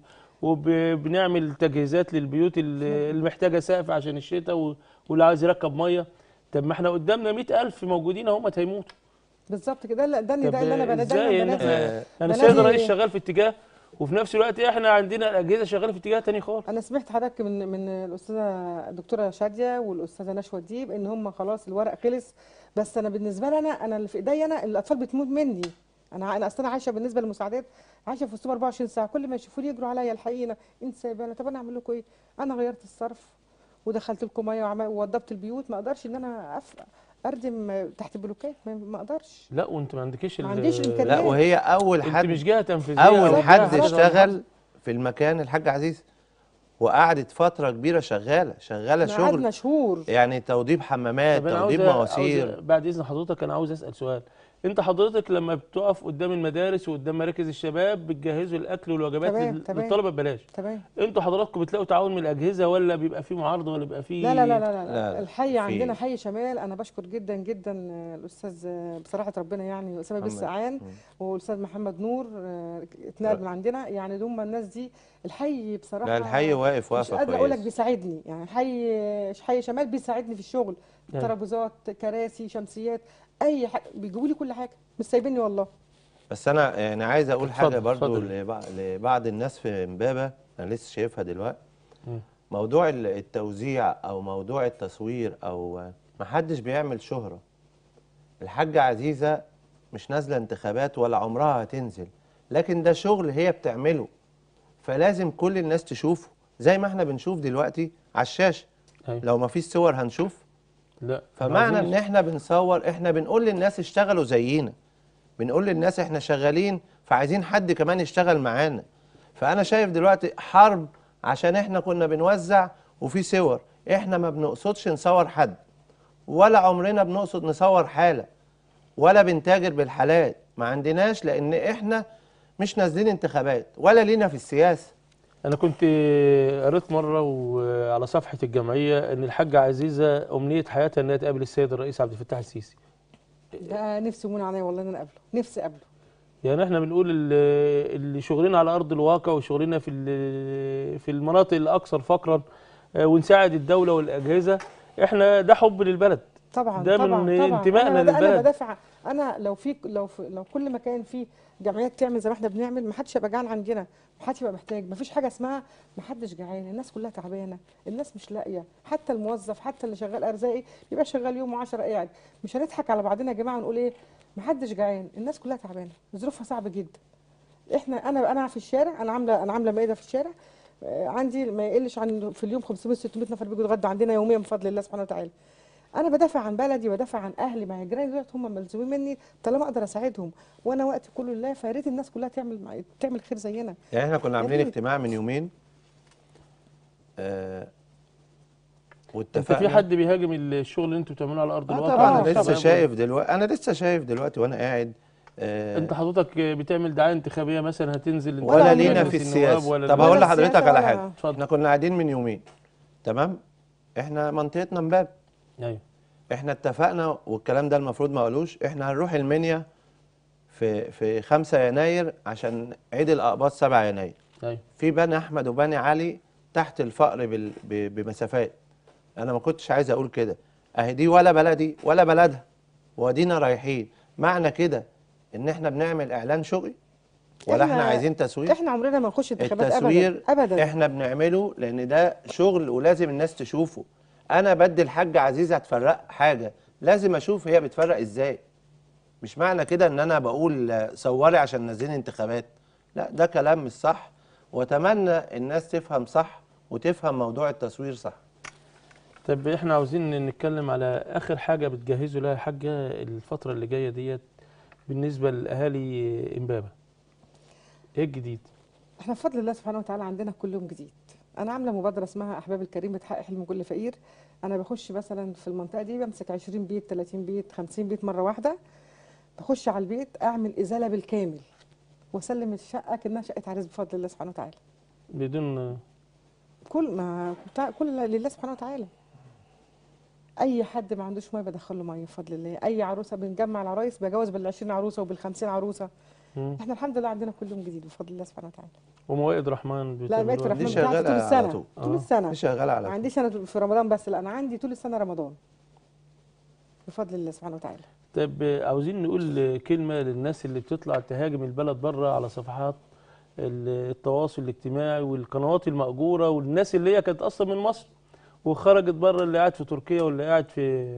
وبنعمل تجهيزات للبيوت اللي اللي محتاجه سقف عشان الشتاء و- واللي عايز يركب ميه طب ما احنا قدامنا 100000 موجودين اهم هيموتوا بالظبط كده لا ده اللي طب ده اللي انا بنا- ازاي دايما ان بنادي احنا يعني بنادي- السيد الرئيس شغال في اتجاه وفي نفس الوقت احنا عندنا الاجهزه شغاله في اتجاه تاني خالص انا سمعت حضرتك من من الاستاذه الدكتوره شاديه والاستاذه نشوى الديب ان هم خلاص الورق خلص بس انا بالنسبه لي انا انا اللي في ايديا انا الاطفال بتموت مني انا انا اصلا عايشه بالنسبه للمساعدات عايشه في وسطهم 24 ساعه كل ما يشوفوني يجروا عليا الحقيقه انت سايبانا طب انا اعمل لكم ايه انا غيرت الصرف ودخلت لكم ميه وعمل- ووضبت البيوت ما اقدرش ان انا أف... اردم تحت بلوكات ما- ما اقدرش لا وانت ما عندكيش ما ال- عنديش لا إمكانيات. وهي اول انت حد مش جهه تنفيذيه أو اول جهة حد حاجة اشتغل في المكان الحاج عزيز وقعدت فتره كبيره شغاله شغاله إحنا قعدنا شغل شهور يعني توضيب حمامات طب انا توضيب عاوز مواسير عاوز بعد اذن حضرتك انا عاوز اسال سؤال انت حضرتك لما بتقف قدام المدارس وقدام مراكز الشباب بتجهزوا الاكل والوجبات تمام، لل- تمام. للطلبه ببلاش تمام انتوا حضراتكم بتلاقوا تعاون من الاجهزه ولا بيبقى في معارضه ولا بيبقى في لا لا لا لا, لا, لا، لا. الحي في- عندنا حي شمال انا بشكر جدا جدا آه، الاستاذ آه، بصراحه ربنا يعني اسامه بن محمد. سعان مم. والاستاذ محمد نور آه، اتنقل من عندنا يعني هم الناس دي الحي بصراحه لا الحي واقف مش واقفه قادره اقول لك كويس بيساعدني يعني حي حي شمال بيساعدني في الشغل أيوة. ترابيزات كراسي شمسيات اي حاجه بيجيبوا لي كل حاجه مش سايبيني والله بس انا يعني عايز اقول حاجه اتفضل، برضو اتفضل. لبع- لبعض الناس في امبابه انا لسه شايفها دلوقتي مم. موضوع ال- التوزيع او موضوع التصوير او محدش بيعمل شهره الحاجه عزيزه مش نازله انتخابات ولا عمرها هتنزل لكن ده شغل هي بتعمله فلازم كل الناس تشوفه زي ما احنا بنشوف دلوقتي على الشاشه أيوة. لو ما فيش صور هنشوف لا فمعنى عايزين- ان احنا بنصور احنا بنقول للناس اشتغلوا زينا بنقول للناس احنا شغالين فعايزين حد كمان يشتغل معانا فانا شايف دلوقتي حرب عشان احنا كنا بنوزع وفي صور احنا ما بنقصدش نصور حد ولا عمرنا بنقصد نصور حالة ولا بنتاجر بالحالات ما عندناش لان احنا مش نازلين انتخابات ولا لينا في السياسة انا كنت قريت مره وعلى صفحه الجمعيه ان الحاجه عزيزه امنيه حياتها انها تقابل السيد الرئيس عبد الفتاح السيسي ده نفسي يمون عليا والله ان انا اقابله نفسي اقابله يعني احنا بنقول ال- اللي شغلنا على ارض الواقع وشغلنا في ال- في المناطق الاكثر فقرا آه، ونساعد الدوله والاجهزه احنا ده حب للبلد طبعا ده طبعا من طبعا انتمائنا انا انا للبلد. بدافع انا لو في لو في لو كل مكان فيه جمعيات تعمل زي ما احنا بنعمل ما حدش يبقى جعان عندنا ما حدش يبقى محتاج ما فيش حاجه اسمها ما حدش جعان الناس كلها تعبانه الناس مش لاقيه حتى الموظف حتى اللي شغال ارزاقي بيبقى شغال يوم و10 قاعد مش هنضحك على بعضنا يا جماعه ونقول ايه ما حدش جعان الناس كلها تعبانه ظروفها صعبه جدا احنا انا انا في الشارع انا عامله انا عامله مائده في الشارع آه، عندي ما يقلش عن في اليوم 500 600 نفر بيجوا يتغدوا عندنا يوميا بفضل الله سبحانه وتعالى انا بدافع عن بلدي بدافع عن اهلي ما هي جيراني دلوقتي هم ملزومين مني طالما اقدر اساعدهم وانا وقتي كله لله فيا ريت الناس كلها تعمل مع- تعمل خير زينا يعني احنا كنا يا عاملين ريت. اجتماع من يومين آه انت واتفقنا في حد بيهاجم الشغل اللي انتوا بتعملوه على ارض آه الواقع طبعا آه، انا لسه شباب شايف دلوقتي انا لسه شايف دلوقتي وانا قاعد آه انت حضرتك بتعمل دعايه انتخابيه مثلا هتنزل ولا انتخابات لينا مجلس في النواب السياسه ولا طب لا؟ هقول ولا لحضرتك السياسة على ولا- حاجه اتفضل. احنا كنا قاعدين من يومين تمام احنا منطقتنا امبابه ايوه احنا اتفقنا والكلام ده المفروض ما قالوش احنا هنروح المنيا في في 5 يناير عشان عيد الاقباط 7 يناير ايوه في بني احمد وبني علي تحت الفقر بال- ب- بمسافات انا ما كنتش عايز اقول كده اهي دي ولا بلدي ولا بلدها وادينا رايحين معنى كده ان احنا بنعمل اعلان شغل ولا احنا, عايزين تسويق احنا عمرنا ما نخش انتخابات التسوير ابدا ابدا احنا بنعمله لان ده شغل ولازم الناس تشوفه انا بدي الحاجه عزيزه تفرق حاجه لازم اشوف هي بتفرق ازاي مش معنى كده ان انا بقول آه، صوري عشان نازلين انتخابات لا ده كلام مش صح واتمنى الناس تفهم صح وتفهم موضوع التصوير صح طب احنا عاوزين نتكلم على اخر حاجه بتجهزوا لها يا حاجه الفتره اللي جايه ديت بالنسبه لاهالي امبابه ايه الجديد احنا بفضل الله سبحانه وتعالى عندنا كل يوم جديد انا عامله مبادره اسمها احباب الكريم بتحقق حلم كل فقير انا بخش مثلا في المنطقه دي بمسك 20 بيت 30 بيت 50 بيت مره واحده بخش على البيت اعمل ازاله بالكامل واسلم الشقه كانها شقه عريس بفضل الله سبحانه وتعالى بدون كل ما بتاع- كل لله سبحانه وتعالى اي حد ما عندوش ميه بدخل له ميه بفضل الله اي عروسه بنجمع العرايس بجوز بال 20 عروسه وبال 50 عروسه مم. احنا الحمد لله عندنا كل يوم جديد بفضل الله سبحانه وتعالى وموائد رحمن لا بقيت بتعملوها؟ الرحمن دي بتاعتي طول شغالة على السنه طول. طول آه. السنه دي شغاله على ما طول. عنديش انا في رمضان بس لا انا عندي طول السنه رمضان بفضل الله سبحانه وتعالى طب عاوزين نقول كلمة للناس اللي بتطلع تهاجم البلد بره على صفحات ال- التواصل الاجتماعي والقنوات المأجورة والناس اللي هي كانت أصلا من مصر وخرجت بره اللي قاعد في تركيا واللي قاعد في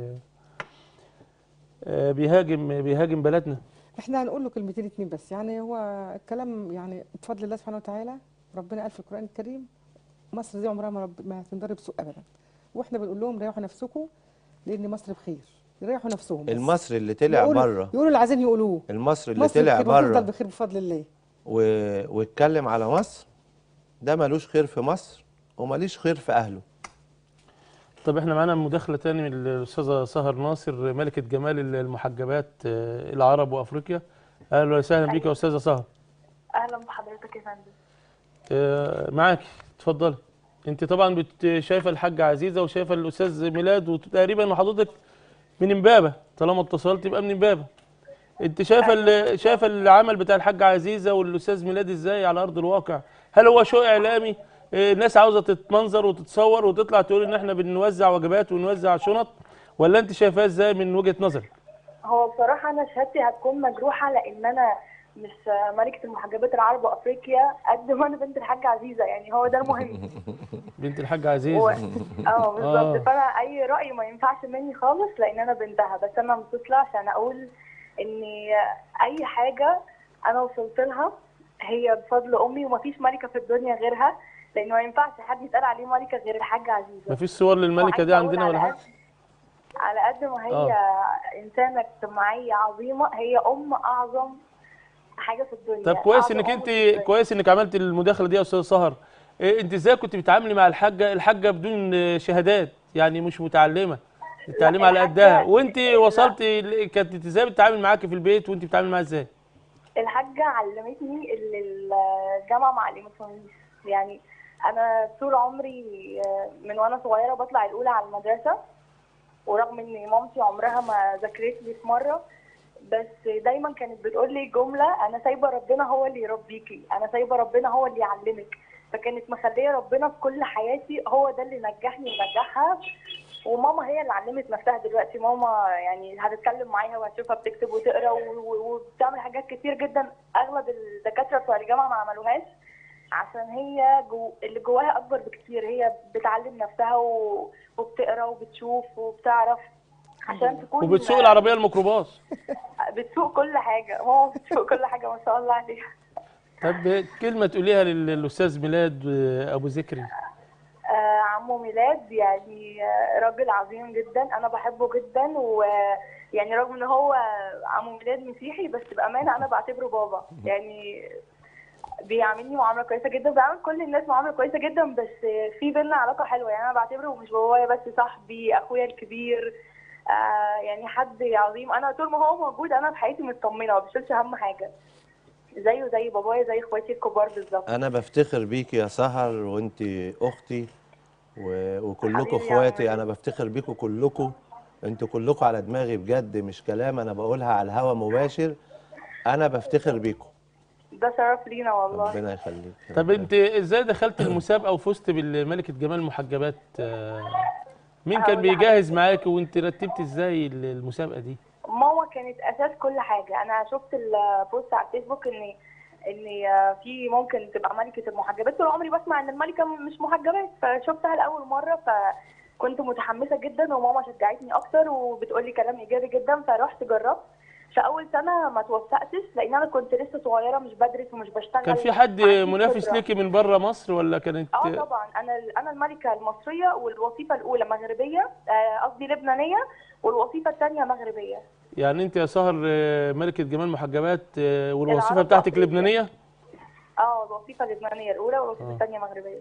آه، بيهاجم بيهاجم بلدنا احنا هنقول له كلمتين اتنين بس يعني هو الكلام يعني بفضل الله سبحانه وتعالى ربنا قال في القران الكريم مصر دي عمرها ما, رب ما هتنضرب سوء ابدا واحنا بنقول لهم ريحوا نفسكم لان مصر بخير يريحوا نفسهم بس. المصري اللي طلع يقولوا- بره يقولوا اللي عايزين يقولوه المصري اللي مصر طلع بخير وتفضل بره بخير بفضل الله و... واتكلم على مصر ده ملوش خير في مصر ومليش خير في اهله طب احنا معانا مداخلة تاني من الأستاذة سهر ناصر ملكة جمال المحجبات آه، العرب وأفريقيا أهلا وسهلا بيك يا أستاذة سهر اهلا بحضرتك يا فندم آه، معاك اتفضلي انت طبعا بت- شايفه الحاجه عزيزه وشايفه الاستاذ ميلاد وتقريبا حضرتك من امبابه طالما اتصلت يبقى من امبابه انت شايفه ال- شايفه العمل بتاع الحاجه عزيزه والاستاذ ميلاد ازاي على ارض الواقع هل هو شو اعلامي آه، الناس عاوزه تتمنظر وتتصور وتطلع تقول ان احنا بنوزع وجبات ونوزع شنط ولا انت شايفاه ازاي من وجهه نظرك هو بصراحه انا شهادتي هتكون مجروحه لان انا مش ملكه المحجبات العرب وافريقيا قد ما انا بنت الحاج عزيزه يعني هو ده المهم بنت الحاجه و... عزيزه اه آه. بالظبط فانا اي راي ما ينفعش مني خالص لان انا بنتها بس انا متصله عشان اقول ان اي حاجه انا وصلت لها هي بفضل امي ومفيش ملكه في الدنيا غيرها لان ما ينفعش حد يتقال عليه ملكه غير الحاجه عزيزه مفيش صور للملكه دي وعايزة أقول عندنا ولا على حاجه قد- على قد ما هي آه. انسانه اجتماعيه عظيمه هي ام اعظم حاجه في الدنيا طب كويس أعظم انك أم انت في الدنيا. كويس انك عملت المداخله دي يا استاذ سهر إيه انت ازاي كنت بتتعاملي مع الحاجه الحاجه بدون آه، شهادات يعني مش متعلمه التعليم على الحاجة- قدها وانت لا. وصلتي ل- كانت ازاي بتتعامل معاكي في البيت وانت بتتعاملي معاها ازاي الحاجه علمتني اللي الجامعه ما علمتهونيش يعني انا طول عمري آه، من وانا صغيره بطلع الاولى على المدرسه ورغم ان مامتي عمرها ما ذاكرت لي في مره بس دايما كانت بتقول لي جمله انا سايبه ربنا هو اللي يربيكي انا سايبه ربنا هو اللي يعلمك فكانت مخليه ربنا في كل حياتي هو ده اللي نجحني ونجحها وماما هي اللي علمت نفسها دلوقتي ماما يعني هتتكلم معاها وهتشوفها بتكتب وتقرا و- و- وبتعمل حاجات كتير جدا اغلب الدكاتره بتوع الجامعه ما عملوهاش عشان هي جو اللي جواها اكبر بكتير هي بتعلم نفسها و... وبتقرا وبتشوف وبتعرف عشان تكون وبتسوق العربيه الميكروباص بتسوق كل حاجه ماما بتسوق كل حاجه ما شاء الله عليها طب كلمه تقوليها لل- للاستاذ ميلاد آه، ابو ذكري آه، عمو ميلاد يعني آه، راجل عظيم جدا انا بحبه جدا ويعني رغم ان هو عمو ميلاد مسيحي بس بامانه انا بعتبره بابا يعني بيعاملني معامله كويسه جدا بيعامل كل الناس معامله كويسه جدا بس في بينا علاقه حلوه يعني انا بعتبره مش بابايا بس صاحبي اخويا الكبير آه يعني حد عظيم انا طول ما هو موجود انا في حياتي مطمنه ما بشيلش هم حاجه زيه زي بابايا زي اخواتي الكبار بالظبط انا بفتخر بيكي يا سهر وانت اختي و... وكلكم حبيبي يا اخواتي عمرو. انا بفتخر بيكم كلكم انتوا كلكم على دماغي بجد مش كلام انا بقولها على الهوا مباشر انا بفتخر بيكم ده شرف لينا والله ربنا يخليك طب انت ازاي دخلت المسابقه وفزت بالملكه جمال محجبات آه، مين كان هقول بيجهز معاك وانت رتبت ازاي المسابقه دي ماما كانت اساس كل حاجه انا شفت البوست على الفيسبوك ان ان في ممكن تبقى ملكه المحجبات طول عمري بسمع ان الملكه مش محجبات فشفتها لاول مره فكنت متحمسه جدا وماما شجعتني اكتر وبتقول لي كلام ايجابي جدا فرحت جربت في اول سنه ما توفقتش لان انا كنت لسه صغيره مش بدرس ومش بشتغل كان في حد ما عنديش منافس خبرة. ليكي من بره مصر ولا كانت اه طبعا انا انا الملكه المصريه والوظيفه الاولى مغربيه آه، قصدي لبنانيه والوظيفه الثانيه مغربيه يعني انت يا سهر آه، ملكه جمال محجبات آه، والوظيفه العرب بتاعتك الأصلية. لبنانيه اه الوظيفه اللبنانيه الاولى والوظيفه آه. الثانيه مغربيه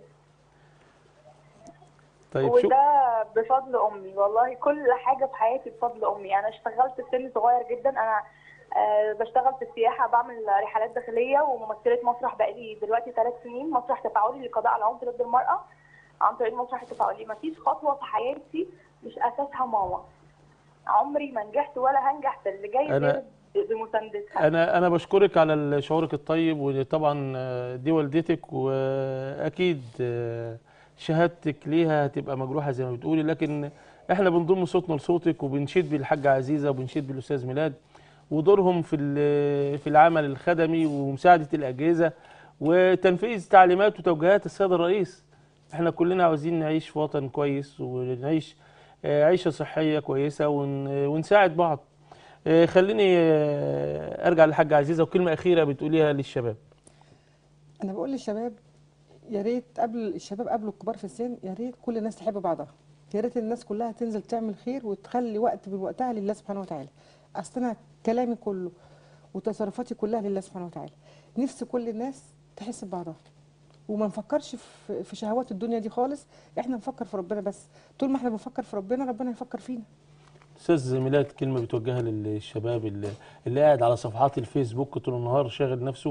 طيب شو وده بفضل امي والله كل حاجه في حياتي بفضل امي انا اشتغلت في سن صغير جدا انا آه، بشتغل في السياحه بعمل رحلات داخليه وممثله مسرح بقالي دلوقتي ثلاث سنين مسرح تفاعلي للقضاء على العنف ضد المراه عن طريق المسرح التفاعلي مفيش خطوه في حياتي مش اساسها ماما عمري ما نجحت ولا هنجح في اللي جاي أنا- غير ب- بمساندتها انا انا بشكرك على شعورك الطيب وطبعا آه، دي والدتك واكيد آه، شهادتك ليها هتبقى مجروحه زي ما بتقولي لكن احنا بنضم صوتنا لصوتك وبنشيد بالحاجه عزيزه وبنشيد بالاستاذ ميلاد ودورهم في ال- في العمل الخدمي ومساعده الاجهزه وتنفيذ تعليمات وتوجيهات السيد الرئيس احنا كلنا عاوزين نعيش في وطن كويس ونعيش آه، عيشه صحيه كويسه ون- ونساعد بعض آه، خليني آه، ارجع للحاجه عزيزه وكلمه اخيره بتقوليها للشباب انا بقول للشباب يا ريت قبل الشباب قبل الكبار في السن يا ريت كل الناس تحب بعضها يا ريت الناس كلها تنزل تعمل خير وتخلي وقت من وقتها لله سبحانه وتعالى اصل انا كلامي كله وتصرفاتي كلها لله سبحانه وتعالى نفسي كل الناس تحس ببعضها وما نفكرش في في شهوات الدنيا دي خالص احنا نفكر في ربنا بس طول ما احنا بنفكر في ربنا ربنا يفكر فينا استاذ ميلاد كلمه بتوجهها للشباب اللي, اللي قاعد على صفحات الفيسبوك طول النهار شاغل نفسه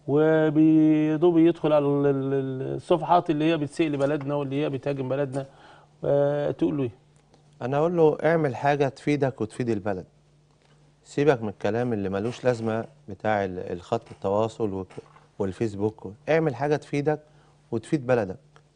وبيدوب يدخل على ال- ال- الصفحات اللي هي بتسيء لبلدنا واللي هي بتهاجم بلدنا آه، تقول له ايه انا اقول له اعمل حاجه تفيدك وتفيد البلد سيبك من الكلام اللي ملوش لازمه بتاع ال- الخط التواصل وك- والفيسبوك اعمل حاجه تفيدك وتفيد بلدك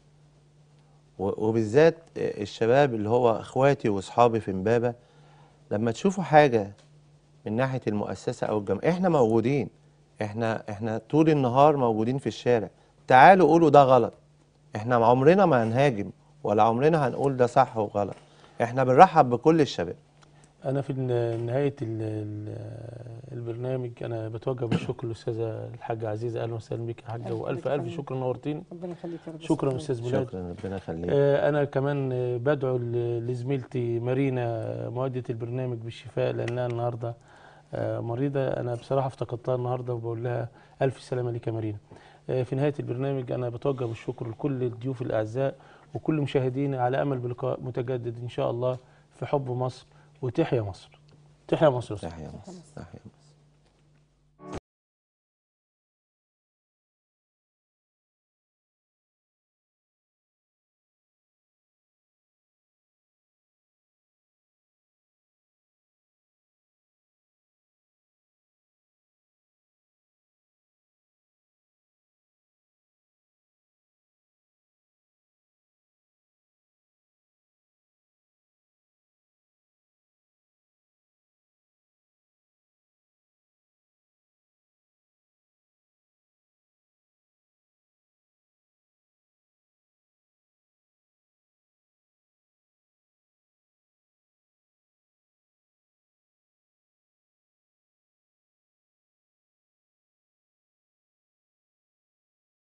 و- وبالذات الشباب اللي هو اخواتي واصحابي في امبابه لما تشوفوا حاجه من ناحيه المؤسسه او الجامعه احنا موجودين احنا احنا طول النهار موجودين في الشارع تعالوا قولوا ده غلط احنا عمرنا ما هنهاجم ولا عمرنا هنقول ده صح وغلط احنا بنرحب بكل الشباب انا في ن- نهايه ال- ال- البرنامج انا بتوجه بالشكر للاستاذه الحاجه عزيزه اهلا وسهلا بك يا حاجه أهلا والف بك يا الف فندم. شكر نورتيني ربنا يخليك يا رب شكرا استاذ ميلاد شكرا ربنا يخليك آه، انا كمان آه، بدعو ل- لزميلتي مارينا آه، مؤدية البرنامج بالشفاء لانها النهارده آه، مريضه انا بصراحه افتقدتها النهارده وبقول لها الف سلامه لك يا مارينا آه، في نهايه البرنامج انا بتوجه بالشكر لكل الضيوف الاعزاء وكل مشاهدينا على امل بلقاء متجدد ان شاء الله في حب مصر وتحيا مصر تحيا مصر يا أستاذ. تحيا مصر تحيا مصر